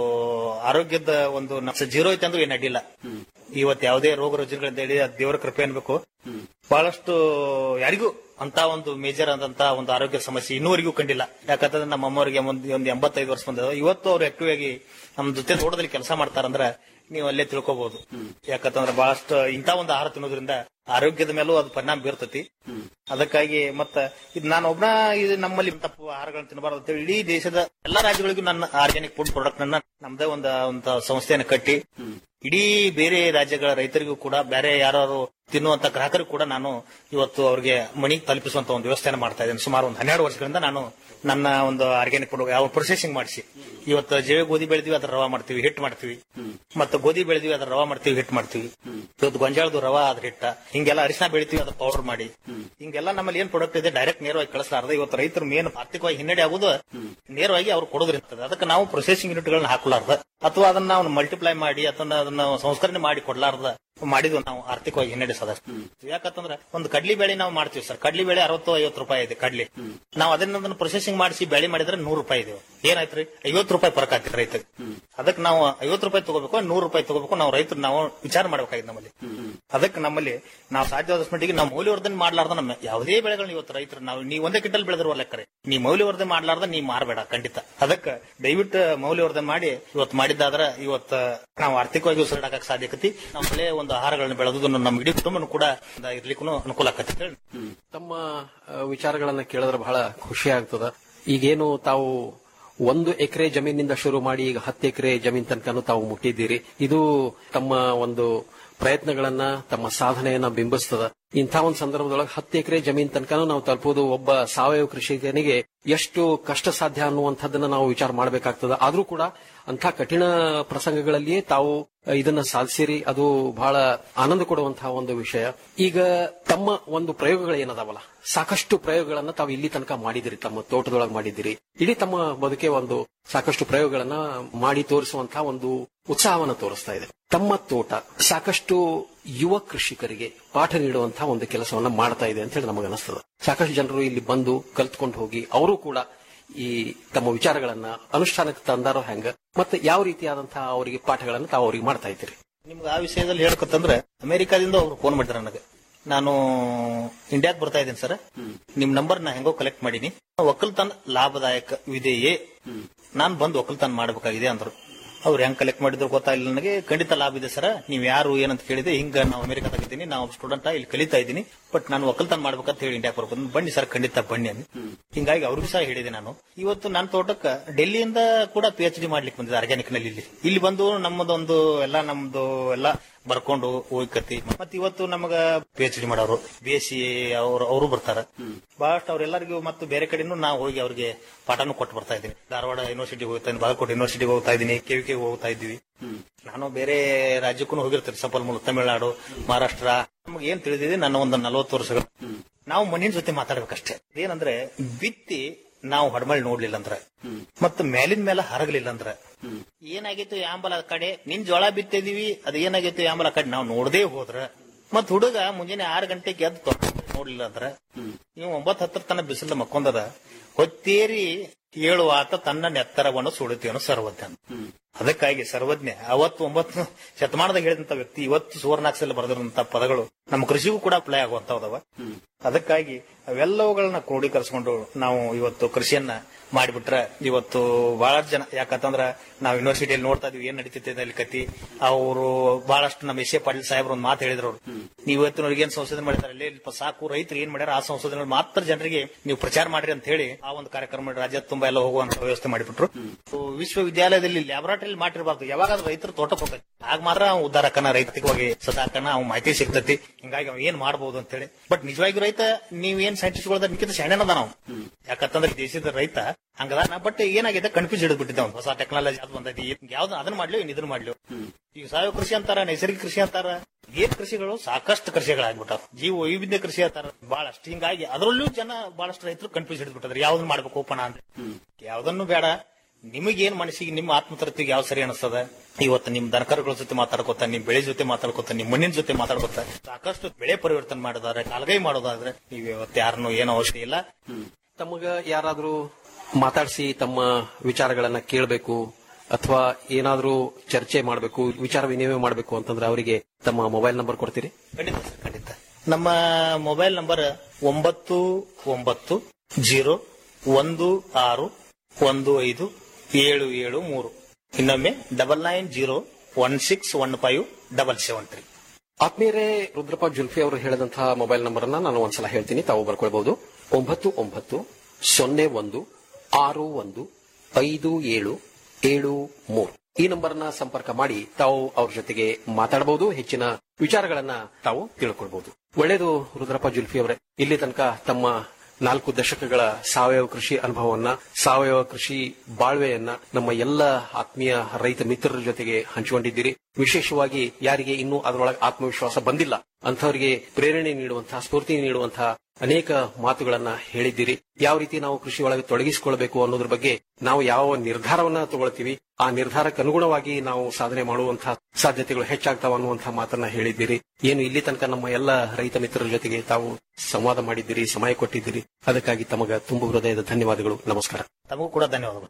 ಆರೋಗ್ಯದ ಒಂದು ನ- ಜೀರೋ ಐತೆ ಅಂದ್ರೂ ಏನ್ ಅಡ್ಡಿಲ್ಲ ಇವತ್ತು ಯಾವುದೇ ರೋಗ ರುಜಿನಗಳಿಂದ ಹೇಳಿ ಅದ್ ದೇವರ ಕೃಪೆ ಅನ್ಬೇಕು ಬಹಳಷ್ಟು ಯಾರಿಗೂ ಅಂತ ಒಂದು ಮೇಜರ್ ಆದಂತ ಒಂದು ಆರೋಗ್ಯ ಸಮಸ್ಯೆ ಇನ್ನೂವರೆಗೂ ಕಂಡಿಲ್ಲ ಯಾಕಂತಂದ್ರೆ ನಮ್ಮ ಅಮ್ಮವರಿಗೆ ಒಂದು ಒಂದು ಎಂಬತ್ತೈದು ವರ್ಷ ಬಂದ ಇವತ್ತು ಅವ್ರು ಆಕ್ಟಿವ್ ಆಗಿ ನಮ್ಮ ಜೊತೆ ತೋಟದಲ್ಲಿ ಕೆಲಸ ಮಾಡ್ತಾರಂದ್ರ ನೀವು ಅಲ್ಲೇ ತಿಳ್ಕೊಬಹುದು ಯಾಕಂತಂದ್ರೆ ಬಹಳಷ್ಟು ಇಂತ ಒಂದು ಆಹಾರ ತಿನ್ನೋದ್ರಿಂದ ಆರೋಗ್ಯದ ಮೇಲೂ ಅದು ಪರಿಣಾಮ ಬೀರ್ತತಿ ಅದಕ್ಕಾಗಿ ಮತ್ತ ಇದು ನಾನು ಒಬ್ಬನ ಇದು ನಮ್ಮಲ್ಲಿ ತಪ್ಪು ಆಹಾರಗಳನ್ನ ತಿನ್ನಬಾರದು ಅಂತ ಹೇಳಿ ಇಡೀ ದೇಶದ ಎಲ್ಲಾ ರಾಜ್ಯಗಳಿಗೂ ನನ್ನ ಆರ್ಗ್ಯಾನಿಕ್ ಫುಡ್ ಪ್ರಾಡಕ್ಟ್ ನನ್ನ ನಮ್ದೇ ಒಂದು ಒಂದು ಸಂಸ್ಥೆಯನ್ನು ಕಟ್ಟಿ ಇಡೀ ಬೇರೆ ರಾಜ್ಯಗಳ ರೈತರಿಗೂ ಕೂಡ ಬೇರೆ ಯಾರು ತಿನ್ನುವಂತ ಗ್ರಾಹಕರಿಗೂ ಕೂಡ ನಾನು ಇವತ್ತು ಅವ್ರಿಗೆ ಮಣಿಗೆ ತಲುಪಿಸುವಂತ ಒಂದು ವ್ಯವಸ್ಥೆಯನ್ನು ಮಾಡ್ತಾ ಇದ್ದೇನೆ ಸುಮಾರು ಒಂದು ಹನ್ನೆರಡು ವರ್ಷಗಳಿಂದ ನಾನು ನನ್ನ ಒಂದು ಆರ್ಗ್ಯಾನಿಕ್ ಫುಡ್ ಯಾವ ಪ್ರೊಸೆಸಿಂಗ್ ಮಾಡಿಸಿ ಇವತ್ತು ಜೇವೆ ಗೋಧಿ ಬೆಳೆದಿವಿ ಅದ್ರ ರವಾ ಮಾಡ್ತೀವಿ ಹಿಟ್ ಮಾಡ್ತೀವಿ ಮತ್ತೆ ಗೋಧಿ ಬೆಳೆದಿವಿ ಅದ್ರ ರವಾ ಮಾಡ್ತೀವಿ ಹಿಟ್ ಮಾಡ್ತೀವಿ ಇವತ್ತು ಗೊಂಜಾಳದ ರವಾ ಅದ್ರ ಹಿಟ್ಟ ಹಿಂಗೆಲ್ಲ ಅರಿಶಿನ ಬೆಳಿತೀವಿ ಅದ್ರ ಪೌಡರ್ ಮಾಡಿ ಹಿಂಗೆಲ್ಲ ನಮ್ಮಲ್ಲಿ ಏನ್ ಪ್ರಾಡಕ್ಟ್ ಇದೆ ಡೈರೆಕ್ಟ್ ನೇರವಾಗಿ ಕಳಿಸಲಾರ್ದ ಇವತ್ತು ರೈತರು ಮೇನ್ ಆರ್ಥಿಕವಾಗಿ ಹಿನ್ನಡೆ ಆಗುದು ನೇರವಾಗಿ ಅವ್ರು ಕೊಡೋದ್ರಿಂದ ಅದಕ್ಕೆ ನಾವು ಪ್ರೊಸೆಸಿಂಗ್ ಯೂನಿಟ್ಗಳನ್ನ ಹಾಕಲಾರ್ದ ಅಥವಾ ಅದನ್ನ ನಾವು ಮಲ್ಟಿಪ್ಲೈ ಮಾಡಿ ಅಥವಾ ಅದನ್ನ ಸಂಸ್ಕರಣೆ ಮಾಡಿ ಕೊಡ್ಲಾರ್ದ ಮಾಡಿದ್ವು ನಾವು ಆರ್ಥಿಕವಾಗಿ ಹಿನ್ನಡೆ ಸದಸ್ಯ ಯಾಕಂತಂದ್ರೆ ಒಂದು ಕಡ್ಲಿ ಬೇಳೆ ನಾವು ಮಾಡ್ತೀವಿ ಸರ್ ಕಡ್ಲಿ ಬೇಳೆ ಅರವತ್ತು ಐವತ್ತು ರೂಪಾಯಿ ಇದೆ ಕಡ್ಲಿ ನಾವು ಅದನ್ನ ಪ್ರೊಸೆಸಿಂಗ್ ಮಾಡಿಸಿ ಬೆಳೆ ಮಾಡಿದ್ರೆ ನೂರು ರೂಪಾಯಿ ಇದೆ ಏನಾಯ್ತ್ರಿ ಐವತ್ತು ರೂಪಾಯಿ ಫರಕ್ ಆಗ್ತದೆ ರೈತರಿಗೆ ಅದಕ್ಕೆ ನಾವು ಐವತ್ತು ರೂಪಾಯಿ ತಗೋಬೇಕು ನೂರು ರೂಪಾಯಿ ತಗೋಬೇಕು ನಾವು ರೈತರು ನಾವು ವಿಚಾರ ಮಾಡ್ಬೇಕಾಗಿದೆ ನಮ್ಮಲ್ಲಿ ಅದಕ್ಕೆ ನಮ್ಮಲ್ಲಿ ನಾವು ಸಾಧ್ಯವಾದಷ್ಟು ಮಟ್ಟಿಗೆ ನಾವು ಮೌಲ್ಯವರ್ಧನೆ ಮಾಡ್ಲಾರ್ದ ನಮ್ಮ ಯಾವುದೇ ಬೆಳೆಗಳನ್ನ ಇವತ್ತು ರೈತರು ನಾವು ನೀವು ಒಂದೇ ಕಿಂಟಲ್ ಬೆಳೆದಿರುವ ಲೆಕ್ಕರೆ ನೀ ಮೌಲ್ಯವರ್ಧನೆ ಮಾಡ್ಲಾರ್ದ ನೀ ಮಾರಬೇಡ ಖಂಡಿತ ಅದಕ್ಕೆ ದಯವಿಟ್ಟು ಮೌಲ್ಯವರ್ಧನೆ ಮಾಡಿ ಇವತ್ತು ಮಾಡಿದ್ದಾದ್ರ ಇವತ್ತು ನಾವು ಆರ್ಥಿಕವಾಗಿ ಉಸಿರಾಡಕ್ಕೆ ಸಾಧ್ಯಕತಿ ನಮ್ಮ ಒಳ್ಳೆಯ ಒಂದು ಆಹಾರಗಳನ್ನ ಬೆಳೆದು ನಮ್ಮ ಇಡೀ ಕುಟುಂಬನೂ ಕೂಡ ಇರ್ಲಿಕ್ಕೂ ಅನುಕೂಲ ಆಕತಿ ಅಂತ ಹೇಳಿ ತಮ್ಮ ಆ, ವಿಚಾರಗಳನ್ನ ಕೇಳಿದ್ರೆ ಬಹಳ ಖುಷಿ ಆಗ್ತದ ಈಗೇನು ತಾವು ಒಂದು ಎಕರೆ ಜಮೀನಿಂದ ಶುರು ಮಾಡಿ ಈಗ ಹತ್ತು ಎಕರೆ ಜಮೀನ್ ತನಕನೂ ತಾವು ಮುಟ್ಟಿದ್ದೀರಿ ಇದು ತಮ್ಮ ಒಂದು ಪ್ರಯತ್ನಗಳನ್ನ ತಮ್ಮ ಸಾಧನೆಯನ್ನ ಬಿಂಬಿಸ್ತದ ಇಂಥ ಒಂದು ಸಂದರ್ಭದೊಳಗೆ ಹತ್ತು ಎಕರೆ ಜಮೀನ್ ತನಕನೂ ನಾವು ತಲುಪೋದು ಒಬ್ಬ ಸಾವಯವ ಕೃಷಿಕನಿಗೆ ಎಷ್ಟು ಕಷ್ಟ ಸಾಧ್ಯ ಅನ್ನುವಂಥದ್ದನ್ನ ನಾವು ವಿಚಾರ ಮಾಡಬೇಕಾಗ್ತದ ಆದ್ರೂ ಕೂಡ ಅಂಥ ಕಠಿಣ ಪ್ರಸಂಗಗಳಲ್ಲಿಯೇ ತಾವು ಇದನ್ನ ಸಾಧಿಸಿರಿ ಅದು ಬಹಳ ಆನಂದ ಕೊಡುವಂತಹ ಒಂದು ವಿಷಯ ಈಗ ತಮ್ಮ ಒಂದು ಪ್ರಯೋಗಗಳು ಏನದಾವಲ್ಲ ಸಾಕಷ್ಟು ಪ್ರಯೋಗಗಳನ್ನ ತಾವು ಇಲ್ಲಿ ತನಕ ಮಾಡಿದಿರಿ ತಮ್ಮ ತೋಟದೊಳಗೆ ಮಾಡಿದಿರಿ ಇಡೀ ತಮ್ಮ ಬದುಕೆ ಒಂದು ಸಾಕಷ್ಟು ಪ್ರಯೋಗಗಳನ್ನ ಮಾಡಿ ತೋರಿಸುವಂತಹ ಒಂದು ಉತ್ಸಾಹವನ್ನು ತೋರಿಸ್ತಾ ಇದೆ ತಮ್ಮ ತೋಟ ಸಾಕಷ್ಟು ಯುವ ಕೃಷಿಕರಿಗೆ ಪಾಠ ನೀಡುವಂತಹ ಒಂದು ಕೆಲಸವನ್ನ ಮಾಡ್ತಾ ಇದೆ ಅಂತ ಹೇಳಿ ನಮಗೆ ಅನಿಸ್ತದೆ ಸಾಕಷ್ಟು ಜನರು ಇಲ್ಲಿ ಬಂದು ಕಲ್ತ್ಕೊಂಡು ಹೋಗಿ ಅವರು ಕೂಡ ಈ ತಮ್ಮ ವಿಚಾರಗಳನ್ನ ಅನುಷ್ಠಾನಕ್ಕೆ ತಂದಾರೋ ಹೆಂಗ ಮತ್ತೆ ಯಾವ ರೀತಿಯಾದಂತಹ ಅವರಿಗೆ ಪಾಠಗಳನ್ನ ತಾವು ಅವರಿಗೆ ಮಾಡ್ತಾ ಇದ್ದೀರಿ ನಿಮ್ಗೆ ಆ ವಿಷಯದಲ್ಲಿ ಹೇಳ್ಕೊತಂದ್ರೆ ಅಮೆರಿಕಾದಿಂದ ಅವ್ರು ಫೋನ್ ಮಾಡಿದ್ರು ನನಗೆ ನಾನು ಇಂಡಿಯಾಕ್ ಬರ್ತಾ ಇದ್ದೀನಿ ಸರ್ ನಿಮ್ ನಂಬರ್ ನಾ ಹೆಂಗೋ ಕಲೆಕ್ಟ್ ಮಾಡೀನಿ ಒಕ್ಕಲ್ತನ ಲಾಭದಾಯಕ ಇದೆಯೇ ನಾನ್ ಬಂದು ಒಕ್ಕಲ್ತನ ಮಾಡಬೇಕಾಗಿದೆ ಅಂದ್ರು ಅವ್ರು ಹೆಂಗ್ ಕಲೆಕ್ಟ್ ಮಾಡಿದ್ರು ಗೊತ್ತಾಗಿಲ್ಲ ನನಗೆ ಖಂಡಿತ ಲಾಭ ಇದೆ ಸರ್ ನೀವ್ ಯಾರು ಏನಂತ ಕೇಳಿದೆ ಹಿಂಗ ನಾವು ಅಮೆರಿಕಾದಾಗ ಇದ್ದೀನಿ ನಾವು ಸ್ಟೂಡೆಂಟ್ ಇಲ್ಲಿ ಕಲಿತಾ ಇದ್ದೀನಿ ಬಟ್ ನಾನು ಒಕ್ಕಲ್ತನ ಮಾಡ್ಬೇಕಂತ ಹೇಳಿ ಇಂಡಿಯಾಕ್ ಬರ್ಬೋದು ಬನ್ನಿ ಸರ್ ಖಂಡಿತ ಬನ್ನಿ ಅಂತ ಹಿಂಗಾಗಿ ಅವ್ರಿಗೂ ಸಹ ಹೇಳಿದೆ ನಾನು ಇವತ್ತು ನನ್ನ ತೋಟಕ್ಕೆ ಡೆಲ್ಲಿಯಿಂದ ಕೂಡ ಪಿ ಎಚ್ ಡಿ ಮಾಡ್ಲಿಕ್ಕೆ ಬಂದಿದೆ ಆರ್ಗ್ಯಾನಿಕ್ ನಲ್ಲಿ ಇಲ್ಲಿ ಇಲ್ಲಿ ಬಂದು ನಮ್ಮದೊಂದು ಎಲ್ಲ ನಮ್ದು ಎಲ್ಲ ಬರ್ಕೊಂಡು ಹೋಗ್ಕತಿ ಮತ್ ಇವತ್ತು ನಮಗ ಪಿ ಎಚ್ ಡಿ ಮಾಡೋರು ಬಿ ಎಸ್ ಸಿ ಅವರು ಅವರು ಬರ್ತಾರ ಬಹಳಷ್ಟು ಅವ್ರೆಲ್ಲರಿಗೂ ಮತ್ತು ಬೇರೆ ಕಡೆನೂ ನಾವು ಹೋಗಿ ಅವ್ರಿಗೆ ಪಾಠನೂ ಕೊಟ್ಟು ಬರ್ತಾ ಇದ್ದೀನಿ ಧಾರವಾಡ ಯೂನಿವರ್ಸಿಟಿಗೆ ಹೋಗ್ತಾ ಇದ್ದೀನಿ ಬಾಗಲಕೋಟೆ ಯೂನಿವರ್ಸಿಟಿಗೆ ಹೋಗ್ತಾ ಇದ್ದೀನಿ ಕೆವಿಕೆ ಹೋಗ್ತಾ ಇದ್ದೀವಿ ನಾನು ಬೇರೆ ರಾಜ್ಯಕ್ಕೂ ಹೋಗಿರ್ತೀನಿ ಸಂಪನ್ಮೂಲ ತಮಿಳುನಾಡು ಮಹಾರಾಷ್ಟ್ರ ನಮ್ಗೆ ಏನ್ ತಿಳಿದಿದೆ ನನ್ನ ಒಂದು ನಲವತ್ತು ವರ್ಷಗಳು ನಾವು ಮಣ್ಣಿನ ಜೊತೆ ಮಾತಾಡ್ಬೇಕಷ್ಟೇ ಏನಂದ್ರೆ ಬಿತ್ತಿ ನಾವು ಹಡಮಳ್ ನೋಡ್ಲಿಲ್ಲ ಅಂದ್ರ ಮತ್ತ ಮೇಲಿನ ಮೇಲೆ ಹರಗಲಿಲ್ಲ ಅಂದ್ರ ಏನಾಗಿತ್ತು ಯಾಂಬಲ ಕಡೆ ನಿನ್ ಜೋಳ ಬಿತ್ತಿದೀವಿ ಅದ ಏನಾಗಿತ್ತು ಯಾಂಬಲ ಕಡೆ ನಾವು ನೋಡದೇ ಹೋದ್ರ ಮತ್ ಹುಡುಗ ಮುಂಜಾನೆ ಆರು ಗಂಟೆಗೆ ಎದ್ದು ತೊಗೊಂಡ್ ನೋಡ್ಲಿಲ್ಲ ಅಂದ್ರ ನೀವು ಒಂಬತ್ ಹತ್ತರ ತನ ಬಿಸಿಲ ಮಕ್ಕೊಂದದ ಹೊತ್ತೇರಿ ಏಳು ಆತ ತನ್ನ ನೆತ್ತರವನ್ನು ಸುಳಿತೇನು ಸರ್ವತೆ ಅದಕ್ಕಾಗಿ ಸರ್ವಜ್ಞ ಅವತ್ತು ಒಂಬತ್ತು ಶತಮಾನದಾಗ ಹೇಳಿದಂತ ವ್ಯಕ್ತಿ ಇವತ್ತು ಸುವರ್ಣಾಕ್ಷರಲ್ಲಿ ಬರೆದಿರುವಂತ ಪದಗಳು ನಮ್ಮ ಕೃಷಿಗೂ ಕೂಡ ಅಪ್ಲೈ ಆಗುವಂತವದವ ಅದಕ್ಕಾಗಿ ಅವೆಲ್ಲವುಗಳನ್ನ ಕ್ರೋಢೀಕರಿಸಿಕೊಂಡು ನಾವು ಇವತ್ತು ಕೃಷಿಯನ್ನ ಮಾಡಿಬಿಟ್ರೆ ಇವತ್ತು ಬಹಳಷ್ಟು ಜನ ಯಾಕಂತಂದ್ರ ನಾವು ಯೂನಿವರ್ಸಿಟಿಯಲ್ಲಿ ನೋಡ್ತಾ ಇದೀವಿ ಏನ್ ನಡೀತೈತೆ ಅಲ್ಲಿ ಕತಿ ಅವರು ಬಹಳಷ್ಟು ನಮ್ಮ ಎಸ್ ಎ ಪಾಟೀಲ್ ಸಾಹೇಬ್ರು ಒಂದು ಮಾತು ಹೇಳಿದ್ರು ಅವ್ರು ನೀವು ಇವತ್ತಿನವ್ರಿಗೆ ಏನ್ ಸಂಶೋಧನೆ ಮಾಡಿದ್ದಾರೆ ಅಲ್ಲಿ ಇಲ್ಪ ಸಾಕು ರೈತರು ಏನ್ ಮಾಡ್ಯಾರ ಆ ಸಂಶೋಧನೆ ಮಾತ್ರ ಜನರಿಗೆ ನೀವು ಪ್ರಚಾರ ಮಾಡ್ರಿ ಅಂತ ಹೇಳಿ ಆ ಒಂದು ಕಾರ್ಯಕ್ರಮ ರಾಜ್ಯ ತುಂಬಾ ಎಲ್ಲ ಹೋಗುವಂತ ವ್ಯವಸ್ಥೆ ಮಾಡಿಬಿಟ್ರು ಸೊ, ವಿಶ್ವವಿದ್ಯಾಲಯದಲ್ಲಿ ಲ್ಯಾಬೊರೇಟರಿ ಮಾಡಿರಬಾರ್ದು ಯಾವಾಗಾದ್ರೂ ರೈತರು ತೋಟ ಹೋಗ್ತೈತಿ ಆಗ ಮಾತ್ರ ಅವ್ನು ಉದ್ದಾರಕನ ರೈತವಾಗಿ ಸದಾಕನ ಅವ್ನ ಮಾಹಿತಿ ಸಿಗ್ತತಿ ಹಿಂಗಾಗಿ ಅವ್ ಏನ್ ಮಾಡ್ಬೋದು ಅಂತ ಹೇಳಿ ಬಟ್ ನಿಜವಾಗಿ ರೈತ ನೀವ್ ಏನ್ ಸೈಂಟಿಸ್ಟ್ಗಳದ ನಿಕ್ಕಿಂತ ಶಾಣೆನದ ನಾವು ಯಾಕಂತಂದ್ರೆ ಈ ದೇಶದ ರೈತ ಹಂಗದಾನ ಬಟ್ ಏನಾಗಿದೆ ಕನ್ಫ್ಯೂಸ್ ಹಿಡಿದ್ಬಿಟ್ಟಿದ್ದ ಅವ್ನು ಹೊಸ ಟೆಕ್ನಾಲಜಿ ಅದು ಬಂದೈತಿ ಯಾವ್ದು ಅದನ್ನ ಮಾಡ್ಲಿ ಇನ್ ಇದನ್ನ ಮಾಡ್ಲಿ ಈಗ ಸಾವಯವ ಕೃಷಿ ಅಂತಾರ ನೈಸರ್ಗಿಕ ಕೃಷಿ ಅಂತಾರ ಏನ್ ಕೃಷಿಗಳು ಸಾಕಷ್ಟು ಕೃಷಿಗಳಾಗ್ಬಿಟ್ಟಾವ ಜೀವ ವೈವಿಧ್ಯ ಕೃಷಿ ಅಂತಾರ ಬಹಳಷ್ಟು ಹಿಂಗಾಗಿ ಅದರಲ್ಲೂ ಜನ ಬಹಳಷ್ಟು ರೈತರು ಕನ್ಫ್ಯೂಸ್ ಹಿಡಿದ್ಬಿಟ್ಟದ್ರ ಯಾವ್ದನ್ನ ಮಾಡ್ಬೇಕು ಓಪನ ಅಂತ ಯಾವ್ದನ್ನು ಬೇಡ ನಿಮಗೇನ್ ಮನಸ್ಸಿಗೆ ನಿಮ್ಮ ಆತ್ಮತೃಪ್ತಿಗೆ ಯಾವ ಸರಿ ಅನಿಸ್ತದ ಇವತ್ತು ನಿಮ್ ದನಕರುಗಳ ಜೊತೆ ಮಾತಾಡ್ಕೊತ ನಿಮ್ ಬೆಳೆ ಜೊತೆ ಮಾತಾಡ್ಕೊತ ನಿಮ್ ಮಣ್ಣಿನ ಜೊತೆ ಮಾತಾಡ್ಕೊತ ಸಾಕಷ್ಟು ಬೆಳೆ ಪರಿವರ್ತನೆ ಮಾಡೋದಾದ್ರೆ ಕಾಲ್ಗೈ ಮಾಡೋದಾದ್ರೆ ನೀವು ಇವತ್ತು ಯಾರನ್ನು ಏನೋ ಅವಶ್ಯಕ ಇಲ್ಲ ತಮಗ ಯಾರಾದ್ರೂ ಮಾತಾಡಿಸಿ ತಮ್ಮ ವಿಚಾರಗಳನ್ನ ಕೇಳಬೇಕು ಅಥವಾ ಏನಾದ್ರೂ ಚರ್ಚೆ ಮಾಡಬೇಕು ವಿಚಾರ ವಿನಿಮಯ ಮಾಡಬೇಕು ಅಂತಂದ್ರೆ ಅವರಿಗೆ ತಮ್ಮ ಮೊಬೈಲ್ ನಂಬರ್ ಕೊಡ್ತೀರಿ ಖಂಡಿತ ಸರ್ ಖಂಡಿತ ನಮ್ಮ ಮೊಬೈಲ್ ನಂಬರ್ ಒಂಬತ್ತು ಒಂಬತ್ತು ಜೀರೋ ಒಂದು ಆರು ಒಂದು ಐದು ಏಳು ಏಳು ಮೂರು ಇನ್ನೊಮ್ಮೆ double nine zero one six one five double seven three ಆತ್ಮೀಯರೇ ರುದ್ರಪ್ಪ ಜುಲ್ಫಿ ಅವರು ಹೇಳಿದಂತಹ ಮೊಬೈಲ್ ನಂಬರ್ ಅನ್ನ ನಾನು ಒಂದ್ಸಲ ಹೇಳ್ತೀನಿ ತಾವು ಬರ್ಕೊಳ್ಬಹುದು ಒಂಬತ್ತು ಒಂಬತ್ತು ಸೊನ್ನೆ ಒಂದು ಆರು ಒಂದು ಐದು ಏಳು ಏಳು ಮೂರು ಈ ನಂಬರ್ನ ಸಂಪರ್ಕ ಮಾಡಿ ತಾವು ಅವ್ರ ಜೊತೆಗೆ ಮಾತಾಡಬಹುದು ಹೆಚ್ಚಿನ ವಿಚಾರಗಳನ್ನ ತಾವು ತಿಳ್ಕೊಳ್ಬಹುದು ಒಳ್ಳೆಯದು ರುದ್ರಪ್ಪ ಜುಲ್ಫಿ ಅವರೇ ಇಲ್ಲಿ ತನಕ ತಮ್ಮ ನಾಲ್ಕು ದಶಕಗಳ ಸಾವಯವ ಕೃಷಿ ಅನುಭವವನ್ನ ಸಾವಯವ ಕೃಷಿ ಬಾಳ್ವೆಯನ್ನ ನಮ್ಮ ಎಲ್ಲ ಆತ್ಮೀಯ ರೈತ ಮಿತ್ರರ ಜೊತೆಗೆ ಹಂಚಿಕೊಂಡಿದ್ದೀರಿ ವಿಶೇಷವಾಗಿ ಯಾರಿಗೆ ಇನ್ನೂ ಅದರೊಳಗೆ ಆತ್ಮವಿಶ್ವಾಸ ಬಂದಿಲ್ಲ ಅಂಥವರಿಗೆ ಪ್ರೇರಣೆ ನೀಡುವಂತಹ ಸ್ಫೂರ್ತಿ ನೀಡುವಂತಹ ಅನೇಕ ಮಾತುಗಳನ್ನ ಹೇಳಿದ್ದೀರಿ ಯಾವ ರೀತಿ ನಾವು ಕೃಷಿ ಒಳಗೆ ತೊಡಗಿಸಿಕೊಳ್ಬೇಕು ಅನ್ನೋದ್ರ ಬಗ್ಗೆ ನಾವು ಯಾವ ನಿರ್ಧಾರವನ್ನ ತಗೊಳ್ತೀವಿ ಆ ನಿರ್ಧಾರಕ್ಕೆ ಅನುಗುಣವಾಗಿ ನಾವು ಸಾಧನೆ ಮಾಡುವಂತಹ ಸಾಧ್ಯತೆಗಳು ಹೆಚ್ಚಾಗ್ತಾವ ಅನ್ನುವಂತಹ ಮಾತನ್ನ ಹೇಳಿದ್ದೀರಿ ಏನು ಇಲ್ಲಿ ತನಕ ನಮ್ಮ ಎಲ್ಲ ರೈತ ಮಿತ್ರರ ಜೊತೆಗೆ ತಾವು ಸಂವಾದ ಮಾಡಿದ್ದೀರಿ ಸಮಯ ಕೊಟ್ಟಿದ್ದೀರಿ ಅದಕ್ಕಾಗಿ ತಮಗ ತುಂಬ ಹೃದಯದ ಧನ್ಯವಾದಗಳು ನಮಸ್ಕಾರ ತಮಗೂ ಕೂಡ ಧನ್ಯವಾದಗಳು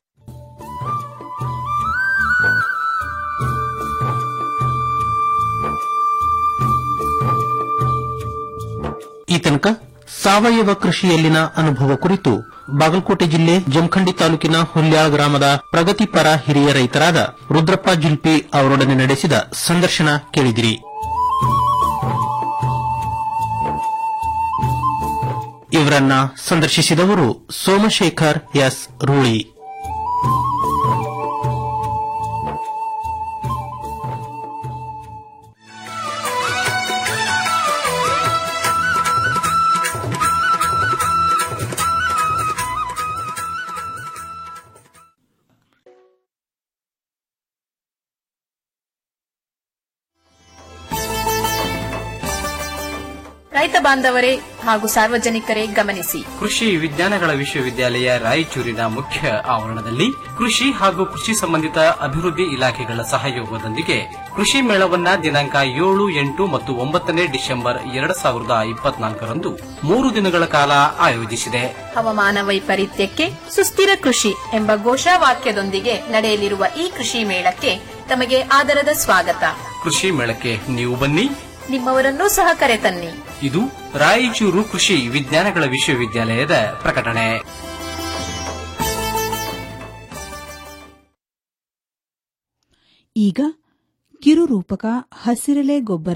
ಈ ತನಕ ಸಾವಯವ ಕೃಷಿಯಲ್ಲಿನ ಅನುಭವ ಕುರಿತು ಬಾಗಲಕೋಟೆ ಜಿಲ್ಲೆ ಜಮಖಂಡಿ ತಾಲೂಕಿನ ಹುಲ್ಯಾಳ ಗ್ರಾಮದ ಪ್ರಗತಿಪರ ಹಿರಿಯ ರೈತರಾದ ರುದ್ರಪ್ಪ ಜುಲ್ಪಿ ಅವರೊಡನೆ ನಡೆಸಿದ ಸಂದರ್ಶನ ಕೇಳಿದಿರಿ ಇವರನ್ನ ಸಂದರ್ಶಿಸಿದವರು ಸೋಮಶೇಖರ್ ಎಸ್ ರೂಳಿ ರೈತ ಬಾಂಧವರೇ ಹಾಗೂ ಸಾರ್ವಜನಿಕರೇ ಗಮನಿಸಿ ಕೃಷಿ ವಿಜ್ಞಾನಗಳ ವಿಶ್ವವಿದ್ಯಾಲಯ ರಾಯಚೂರಿನ ಮುಖ್ಯ ಆವರಣದಲ್ಲಿ ಕೃಷಿ ಹಾಗೂ ಕೃಷಿ ಸಂಬಂಧಿತ ಅಭಿವೃದ್ಧಿ ಇಲಾಖೆಗಳ ಸಹಯೋಗದೊಂದಿಗೆ ಕೃಷಿ ಮೇಳವನ್ನ ದಿನಾಂಕ ಏಳು ಎಂಟು ಮತ್ತು ಒಂಬತ್ತನೇ ಡಿಸೆಂಬರ್ ಎರಡು ಸಾವಿರದ ಇಪ್ಪತ್ನಾಲ್ಕರಂದು ಮೂರು ದಿನಗಳ ಕಾಲ ಆಯೋಜಿಸಿದೆ ಹವಾಮಾನ ವೈಪರೀತ್ಯಕ್ಕೆ ಸುಸ್ಥಿರ ಕೃಷಿ ಎಂಬ ಘೋಷವಾಕ್ಯದೊಂದಿಗೆ ನಡೆಯಲಿರುವ ಈ ಕೃಷಿ ಮೇಳಕ್ಕೆ ತಮಗೆ ಆದರದ ಸ್ವಾಗತ ಕೃಷಿ ಮೇಳಕ್ಕೆ ನೀವು ಬನ್ನಿ ನಿಮ್ಮವರನ್ನೂ ಸಹ ಕರೆತನ್ನಿ ಇದು ರಾಯಚೂರು ಕೃಷಿ ವಿಜ್ಞಾನಗಳ ವಿಶ್ವವಿದ್ಯಾಲಯದ ಪ್ರಕಟಣೆ ಈಗ ಕಿರುರೂಪಕ ಹಸಿರೆಲೆ ಗೊಬ್ಬರ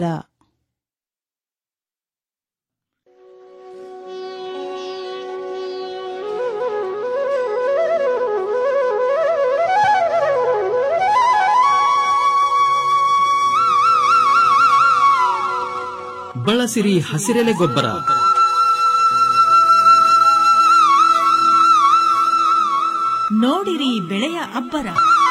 ಬಳಸಿರಿ ಹಸಿರೆಲೆ ಗೊಬ್ಬರ ನೋಡಿರಿ ಬೆಳೆಯ ಅಬ್ಬರ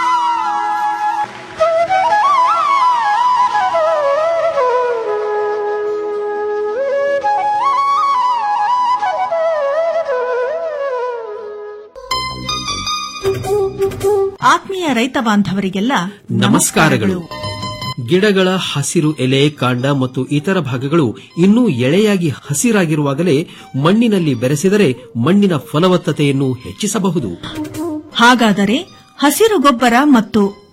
ಆತ್ಮೀಯ ರೈತ ಬಾಂಧವರಿಗೆಲ್ಲ ನಮಸ್ಕಾರಗಳು ಗಿಡಗಳ ಹಸಿರು ಎಲೆ ಕಾಂಡ ಮತ್ತು ಇತರ ಭಾಗಗಳು ಇನ್ನೂ ಎಳೆಯಾಗಿ ಹಸಿರಾಗಿರುವಾಗಲೇ ಮಣ್ಣಿನಲ್ಲಿ ಬೆರೆಸಿದರೆ ಮಣ್ಣಿನ ಫಲವತ್ತತೆಯನ್ನು ಹೆಚ್ಚಿಸಬಹುದು ಹಾಗಾದರೆ ಹಸಿರು ಗೊಬ್ಬರ ಮತ್ತು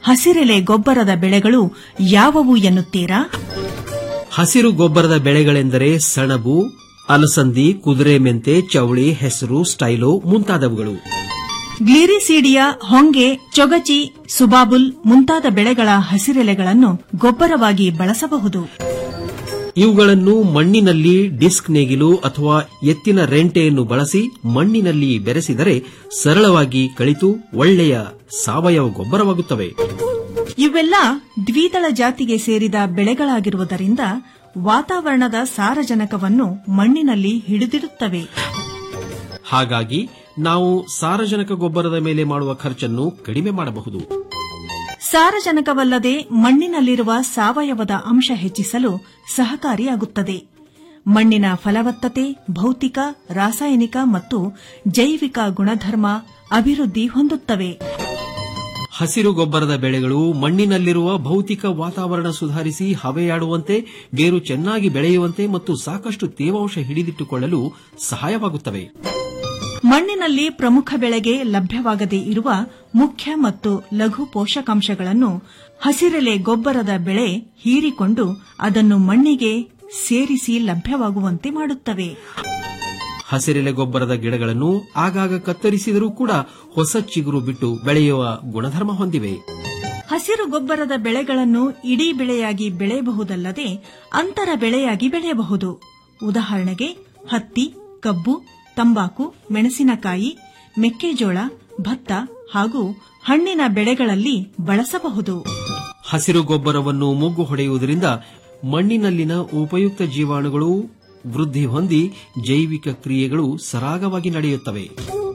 ಹಸಿರೆಲೆ ಗೊಬ್ಬರದ ಬೆಳೆಗಳು ಯಾವುವು ಎನ್ನುತ್ತೀರಾ ಹಸಿರು ಗೊಬ್ಬರದ ಬೆಳೆಗಳೆಂದರೆ ಸಣಬು ಅಲಸಂದಿ ಕುದುರೆ ಮೆಂತೆ ಚವಳಿ ಹೆಸರು ಸ್ಟೈಲೋ ಮುಂತಾದವುಗಳು ಗ್ಲಿರಿಸೀಡಿಯಾ ಹೊಂಗೆ ಚೊಗಚಿ ಸುಬಾಬುಲ್ ಮುಂತಾದ ಬೆಳೆಗಳ ಹಸಿರೆಲೆಗಳನ್ನು ಗೊಬ್ಬರವಾಗಿ ಬಳಸಬಹುದು ಇವುಗಳನ್ನು ಮಣ್ಣಿನಲ್ಲಿ ಡಿಸ್ಕ್ ನೇಗಿಲು ಅಥವಾ ಎತ್ತಿನ ರೆಂಟೆಯನ್ನು ಬಳಸಿ ಮಣ್ಣಿನಲ್ಲಿ ಬೆರೆಸಿದರೆ ಸರಳವಾಗಿ ಕಳಿತು ಒಳ್ಳೆಯ ಸಾವಯವ ಗೊಬ್ಬರವಾಗುತ್ತವೆ ಇವೆಲ್ಲ ದ್ವಿದಳ ಜಾತಿಗೆ ಸೇರಿದ ಬೆಳೆಗಳಾಗಿರುವುದರಿಂದ ವಾತಾವರಣದ ಸಾರಜನಕವನ್ನು ಮಣ್ಣಿನಲ್ಲಿ ಹಿಡಿದಿಡುತ್ತವೆ ಹಾಗಾಗಿ ನಾವು ಸಾರಜನಕ ಗೊಬ್ಬರದ ಮೇಲೆ ಮಾಡುವ ಖರ್ಚನ್ನು ಕಡಿಮೆ ಮಾಡಬಹುದು ಸಾರಜನಕವಲ್ಲದೆ ಮಣ್ಣಿನಲ್ಲಿರುವ ಸಾವಯವದ ಅಂಶ ಹೆಚ್ಚಿಸಲು ಸಹಕಾರಿಯಾಗುತ್ತದೆ ಮಣ್ಣಿನ ಫಲವತ್ತತೆ ಭೌತಿಕ ರಾಸಾಯನಿಕ ಮತ್ತು ಜೈವಿಕ ಗುಣಧರ್ಮ ಅಭಿವೃದ್ಧಿ ಹೊಂದುತ್ತವೆ ಹಸಿರು ಗೊಬ್ಬರದ ಬೆಳೆಗಳು ಮಣ್ಣಿನಲ್ಲಿರುವ ಭೌತಿಕ ವಾತಾವರಣ ಸುಧಾರಿಸಿ ಹವೆಯಾಡುವಂತೆ ಬೇರು ಚೆನ್ನಾಗಿ ಬೆಳೆಯುವಂತೆ ಮತ್ತು ಸಾಕಷ್ಟು ತೇವಾಂಶ ಹಿಡಿದಿಟ್ಟುಕೊಳ್ಳಲು ಸಹಾಯವಾಗುತ್ತವೆ ಮಣ್ಣಿನಲ್ಲಿ ಪ್ರಮುಖ ಬೆಳೆಗೆ ಲಭ್ಯವಾಗದೇ ಇರುವ ಮುಖ್ಯ ಮತ್ತು ಲಘು ಪೋಷಕಾಂಶಗಳನ್ನು ಹಸಿರೆಲೆ ಗೊಬ್ಬರದ ಬೆಳೆ ಹೀರಿಕೊಂಡು ಅದನ್ನು ಮಣ್ಣಿಗೆ ಸೇರಿಸಿ ಲಭ್ಯವಾಗುವಂತೆ ಮಾಡುತ್ತವೆ ಹಸಿರೆಲೆ ಗೊಬ್ಬರದ ಗಿಡಗಳನ್ನು ಆಗಾಗ ಕತ್ತರಿಸಿದರೂ ಕೂಡ ಹೊಸ ಚಿಗುರು ಬಿಟ್ಟು ಬೆಳೆಯುವ ಗುಣಧರ್ಮ ಹೊಂದಿವೆ ಹಸಿರು ಗೊಬ್ಬರದ ಬೆಳೆಗಳನ್ನು ಇಡೀ ಬೆಳೆಯಾಗಿ ಬೆಳೆಯಬಹುದಲ್ಲದೆ ಅಂತರ ಬೆಳೆಯಾಗಿ ಬೆಳೆಯಬಹುದು ಉದಾಹರಣೆಗೆ ಹತ್ತಿ ಕಬ್ಬು ತಂಬಾಕು ಮೆಣಸಿನಕಾಯಿ ಮೆಕ್ಕೆಜೋಳ ಭತ್ತ ಹಾಗೂ ಹಣ್ಣಿನ ಬೆಳೆಗಳಲ್ಲಿ ಬಳಸಬಹುದು ಹಸಿರು ಗೊಬ್ಬರವನ್ನು ಮುಗ್ಗು ಹೊಡೆಯುವುದರಿಂದ ಮಣ್ಣಿನಲ್ಲಿನ ಉಪಯುಕ್ತ ಜೀವಾಣುಗಳು ವೃದ್ಧಿ ಹೊಂದಿ ಜೈವಿಕ ಕ್ರಿಯೆಗಳು ಸರಾಗವಾಗಿ ನಡೆಯುತ್ತವೆ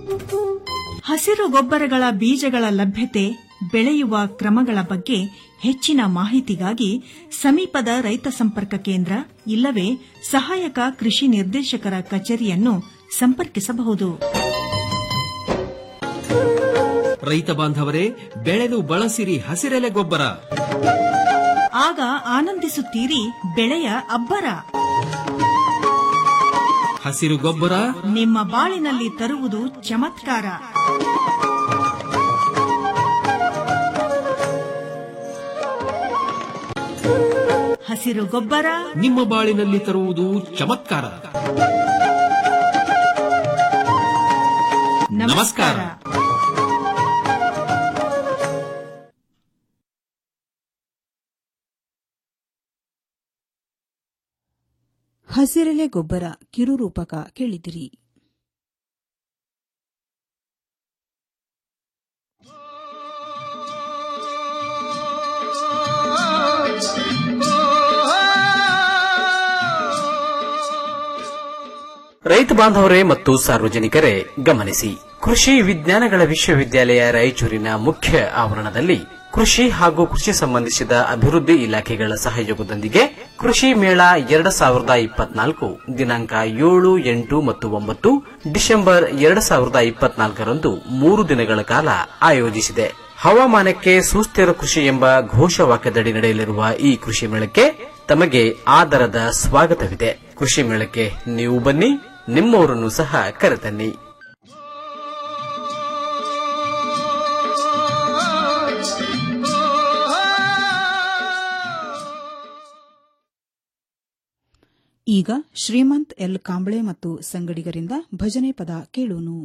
ಹಸಿರು ಗೊಬ್ಬರಗಳ ಬೀಜಗಳ ಲಭ್ಯತೆ ಬೆಳೆಯುವ ಕ್ರಮಗಳ ಬಗ್ಗೆ ಹೆಚ್ಚಿನ ಮಾಹಿತಿಗಾಗಿ ಸಮೀಪದ ರೈತ ಸಂಪರ್ಕ ಕೇಂದ್ರ ಇಲ್ಲವೇ ಸಹಾಯಕ ಕೃಷಿ ನಿರ್ದೇಶಕರ ಕಚೇರಿಯನ್ನು ಸಂಪರ್ಕಿಸಬಹುದು ರೈತ ಬಾಂಧವರೇ ಬೆಳೆದು ಬಳಸಿರಿ ಹಸಿರೆಲೆ ಗೊಬ್ಬರ ಆಗ ಆನಂದಿಸುತ್ತೀರಿ ಬೆಳೆಯ ಅಬ್ಬರ ಹಸಿರು ಗೊಬ್ಬರ ನಿಮ್ಮ ಬಾಳಿನಲ್ಲಿ ತರುವುದು ಚಮತ್ಕಾರ ಹಸಿರು ಗೊಬ್ಬರ ನಿಮ್ಮ ಬಾಳಿನಲ್ಲಿ ತರುವುದು ಚಮತ್ಕಾರ ನಮಸ್ಕಾರ ಹಸಿರೆಲೆ ಗೊಬ್ಬರ ಕಿರುರೂಪಕ ಕೇಳಿದಿರಿ ರೈತ ಬಾಂಧವರೇ ಮತ್ತು ಸಾರ್ವಜನಿಕರೇ ಗಮನಿಸಿ ಕೃಷಿ ವಿಜ್ಞಾನಗಳ ವಿಶ್ವವಿದ್ಯಾಲಯ ರಾಯಚೂರಿನ ಮುಖ್ಯ ಆವರಣದಲ್ಲಿ ಕೃಷಿ ಹಾಗೂ ಕೃಷಿ ಸಂಬಂಧಿಸಿದ ಅಭಿವೃದ್ಧಿ ಇಲಾಖೆಗಳ ಸಹಯೋಗದೊಂದಿಗೆ ಕೃಷಿ ಮೇಳ ಎರಡು ಸಾವಿರದ ಇಪ್ಪತ್ನಾಲ್ಕು ದಿನಾಂಕ ಏಳು ಎಂಟು ಮತ್ತು ಒಂಬತ್ತು ಡಿಸೆಂಬರ್ ಎರಡು ಸಾವಿರದ ಇಪ್ಪತ್ನಾಲ್ಕರಂದು ಮೂರು ದಿನಗಳ ಕಾಲ ಆಯೋಜಿಸಿದೆ ಹವಾಮಾನಕ್ಕೆ ಸುಸ್ಥಿರ ಕೃಷಿ ಎಂಬ ಘೋಷವಾಕ್ಯದಡಿ ನಡೆಯಲಿರುವ ಈ ಕೃಷಿ ಮೇಳಕ್ಕೆ ತಮಗೆ ಆದರದ ಸ್ವಾಗತವಿದೆ ಕೃಷಿ ಮೇಳಕ್ಕೆ ನೀವು ಬನ್ನಿ ನಿಮ್ಮವರನ್ನು ಸಹ ಕರೆತನ್ನಿ ಈಗ ಶ್ರೀಮಂತ್ ಎಲ್ ಕಾಂಬಳೆ ಮತ್ತು ಸಂಗಡಿಗರಿಂದ ಭಜನೆ ಪದ ಕೇಳೋನು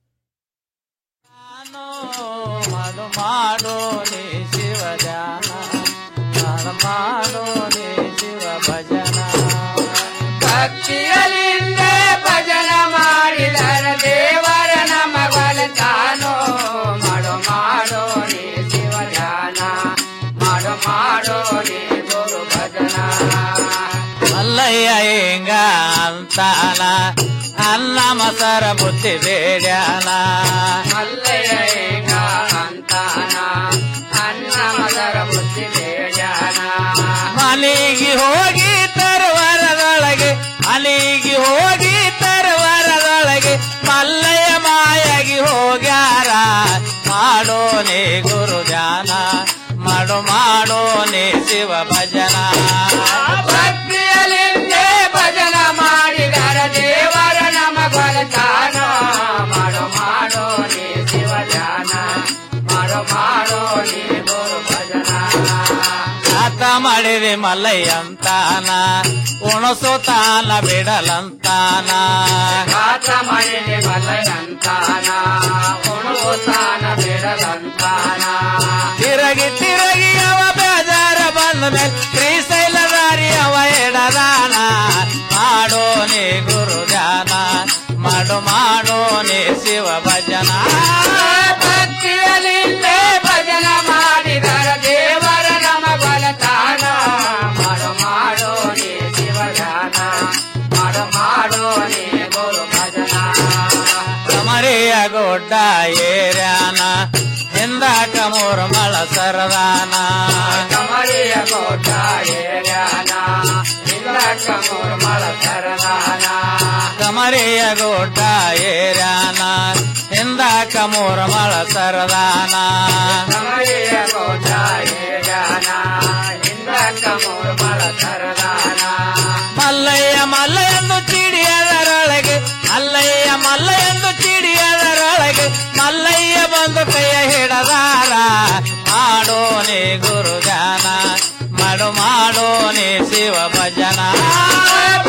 ಮಾಡು ಮಾಡೋ ನೀ ಶಿವ ಧ್ಯಾನ ಮಾಡು ಮಾಡೋ ನೀ ಶಿವ ಭಜನ ಭಕ್ತಿಯಲಿಂದೆ ಭಜನ ಮಾಡಿದರ ದೇವರ ನಮಗೊಲಿತಾನೋ ಮಾಡು ಮಾಡೋ ನೀ ಶಿವ ಧ್ಯಾನ ಮಾಡು ಮಾಡೋ ನೀ ಗುರು ಭಜನ ಮಲ್ಲಯ್ಯ ಹಿಂಗ ಅಂತಾನ ಅನ್ನ ಮಸರ ಬುದ್ಧಿ ಬೇಡ್ಯಾನ ಮಲ್ಲಯ್ಯ ಹಿಂಗ ಅಂತಾನ ಅನ್ನ ಮಸರ ಬುದ್ಧಿ ಬೇಡ್ಯಾನ ಮಲಿಗೆ ಹೋಗಿ ತರುವರದೊಳಗೆ ಮಲಿಗೆ ಹೋಗಿ ತರುವರದೊಳಗೆ ಮಲ್ಲಯ್ಯ ಮಾಯಾಗಿ ಹೋಗ್ಯಾರ ಮಾಡೋನೆ ಗುರು ಧ್ಯಾನ ಮಾಡು ಮಾಡೋನೆ ಶಿವ ಭಜನ ಭಕ್ತಿಯಲಿಂದೇ ಭಜನ ಮಾಡಿದರ ದೇವರ ನಮಗೊಲಿತಾನ ಮಾಡೋ ಮಾಡೋ ನೀ ಶಿವ ಧ್ಯಾನ ಮಾಡೋ ಮಾಡೋ ನೀ ಗುರು ಮಾಡಿದೆ ಮಲ್ಲಯ್ಯಂತಾನ ಉಣಸುತ್ತಾನ ಬಿಡಲಂತಾನ ಗಾತ್ರ ಮಾಡಿದೆ ಮಲ್ಲಯ್ಯಂತಾನ ಉಣುತ್ತಾನ ಬಿಡಲಂತಾನ ತಿರಗಿ ತಿರಗಿ ಅವ ಬೇಜಾರ ಬಂದ ಮೇಲೆ ಶ್ರೀಶೈಲದಾರಿ ಅವ ಎಡದಾನ ಮಾಡೋ ನೀ ಗುರು ಧ್ಯಾನ ಮಾಡು ಮಾಡೋ ನೀ ಶಿವ ಭಜನ ಭಕ್ತಿಯಲ್ಲಿಂದೇ ಭಜನ ಮಾಡಿದರ ದೇವರ ನಮ ಬಲತಾನ ಮಾಡು ಮಾಡೋ ನೀ ಶಿವಗಾನ ಮಾಡು ಮಾಡೋ ನೀ ಗುರು ಭಜನ ಕಮರಿಯ ಗೊಡ್ಡ ಏರ್ಯಾನ ಹಿಂದಾಕ ಮೂರ್ಮಳ ಸರದಾನ ಕಮರಿಯ ಕೋಟ ಏರ್ಯಾನ ಹಿಂದಕ್ಕ ಮೂರ್ಮಳ ಸರದಾನ ಕಮರಿಯ ಗೊಡ್ಡ ಏರ್ಯಾನ ಹಿಂದಾಕ ಮೂರ್ಮಳ ಸರದಾನ ಕಮರಿಯ ಕೋಟ ಏರ್ಯಾನ ಹಿಂದಕ್ಕ ಮೂರ್ಮಳ ಸರದಾನ ಮಲ್ಲಯ್ಯ ಮಲ್ಲ ಎಂದು ಚಿಡಿಯದರೊಳಗೆ ಮಲ್ಲಯ್ಯ ಮಲ್ಲ ಎಂದು ಚಿಡಿಯದರೊಳಗೆ ಮಲ್ಲಯ್ಯ ಬಂದು ಕೈಯ ಹಿಡದಾರ ಮಾಡೋ ನೀ ಗುರು ಧ್ಯಾನ ಮಾಡು ಮಾಡೋ ನೀ ಶಿವ ಭಜನ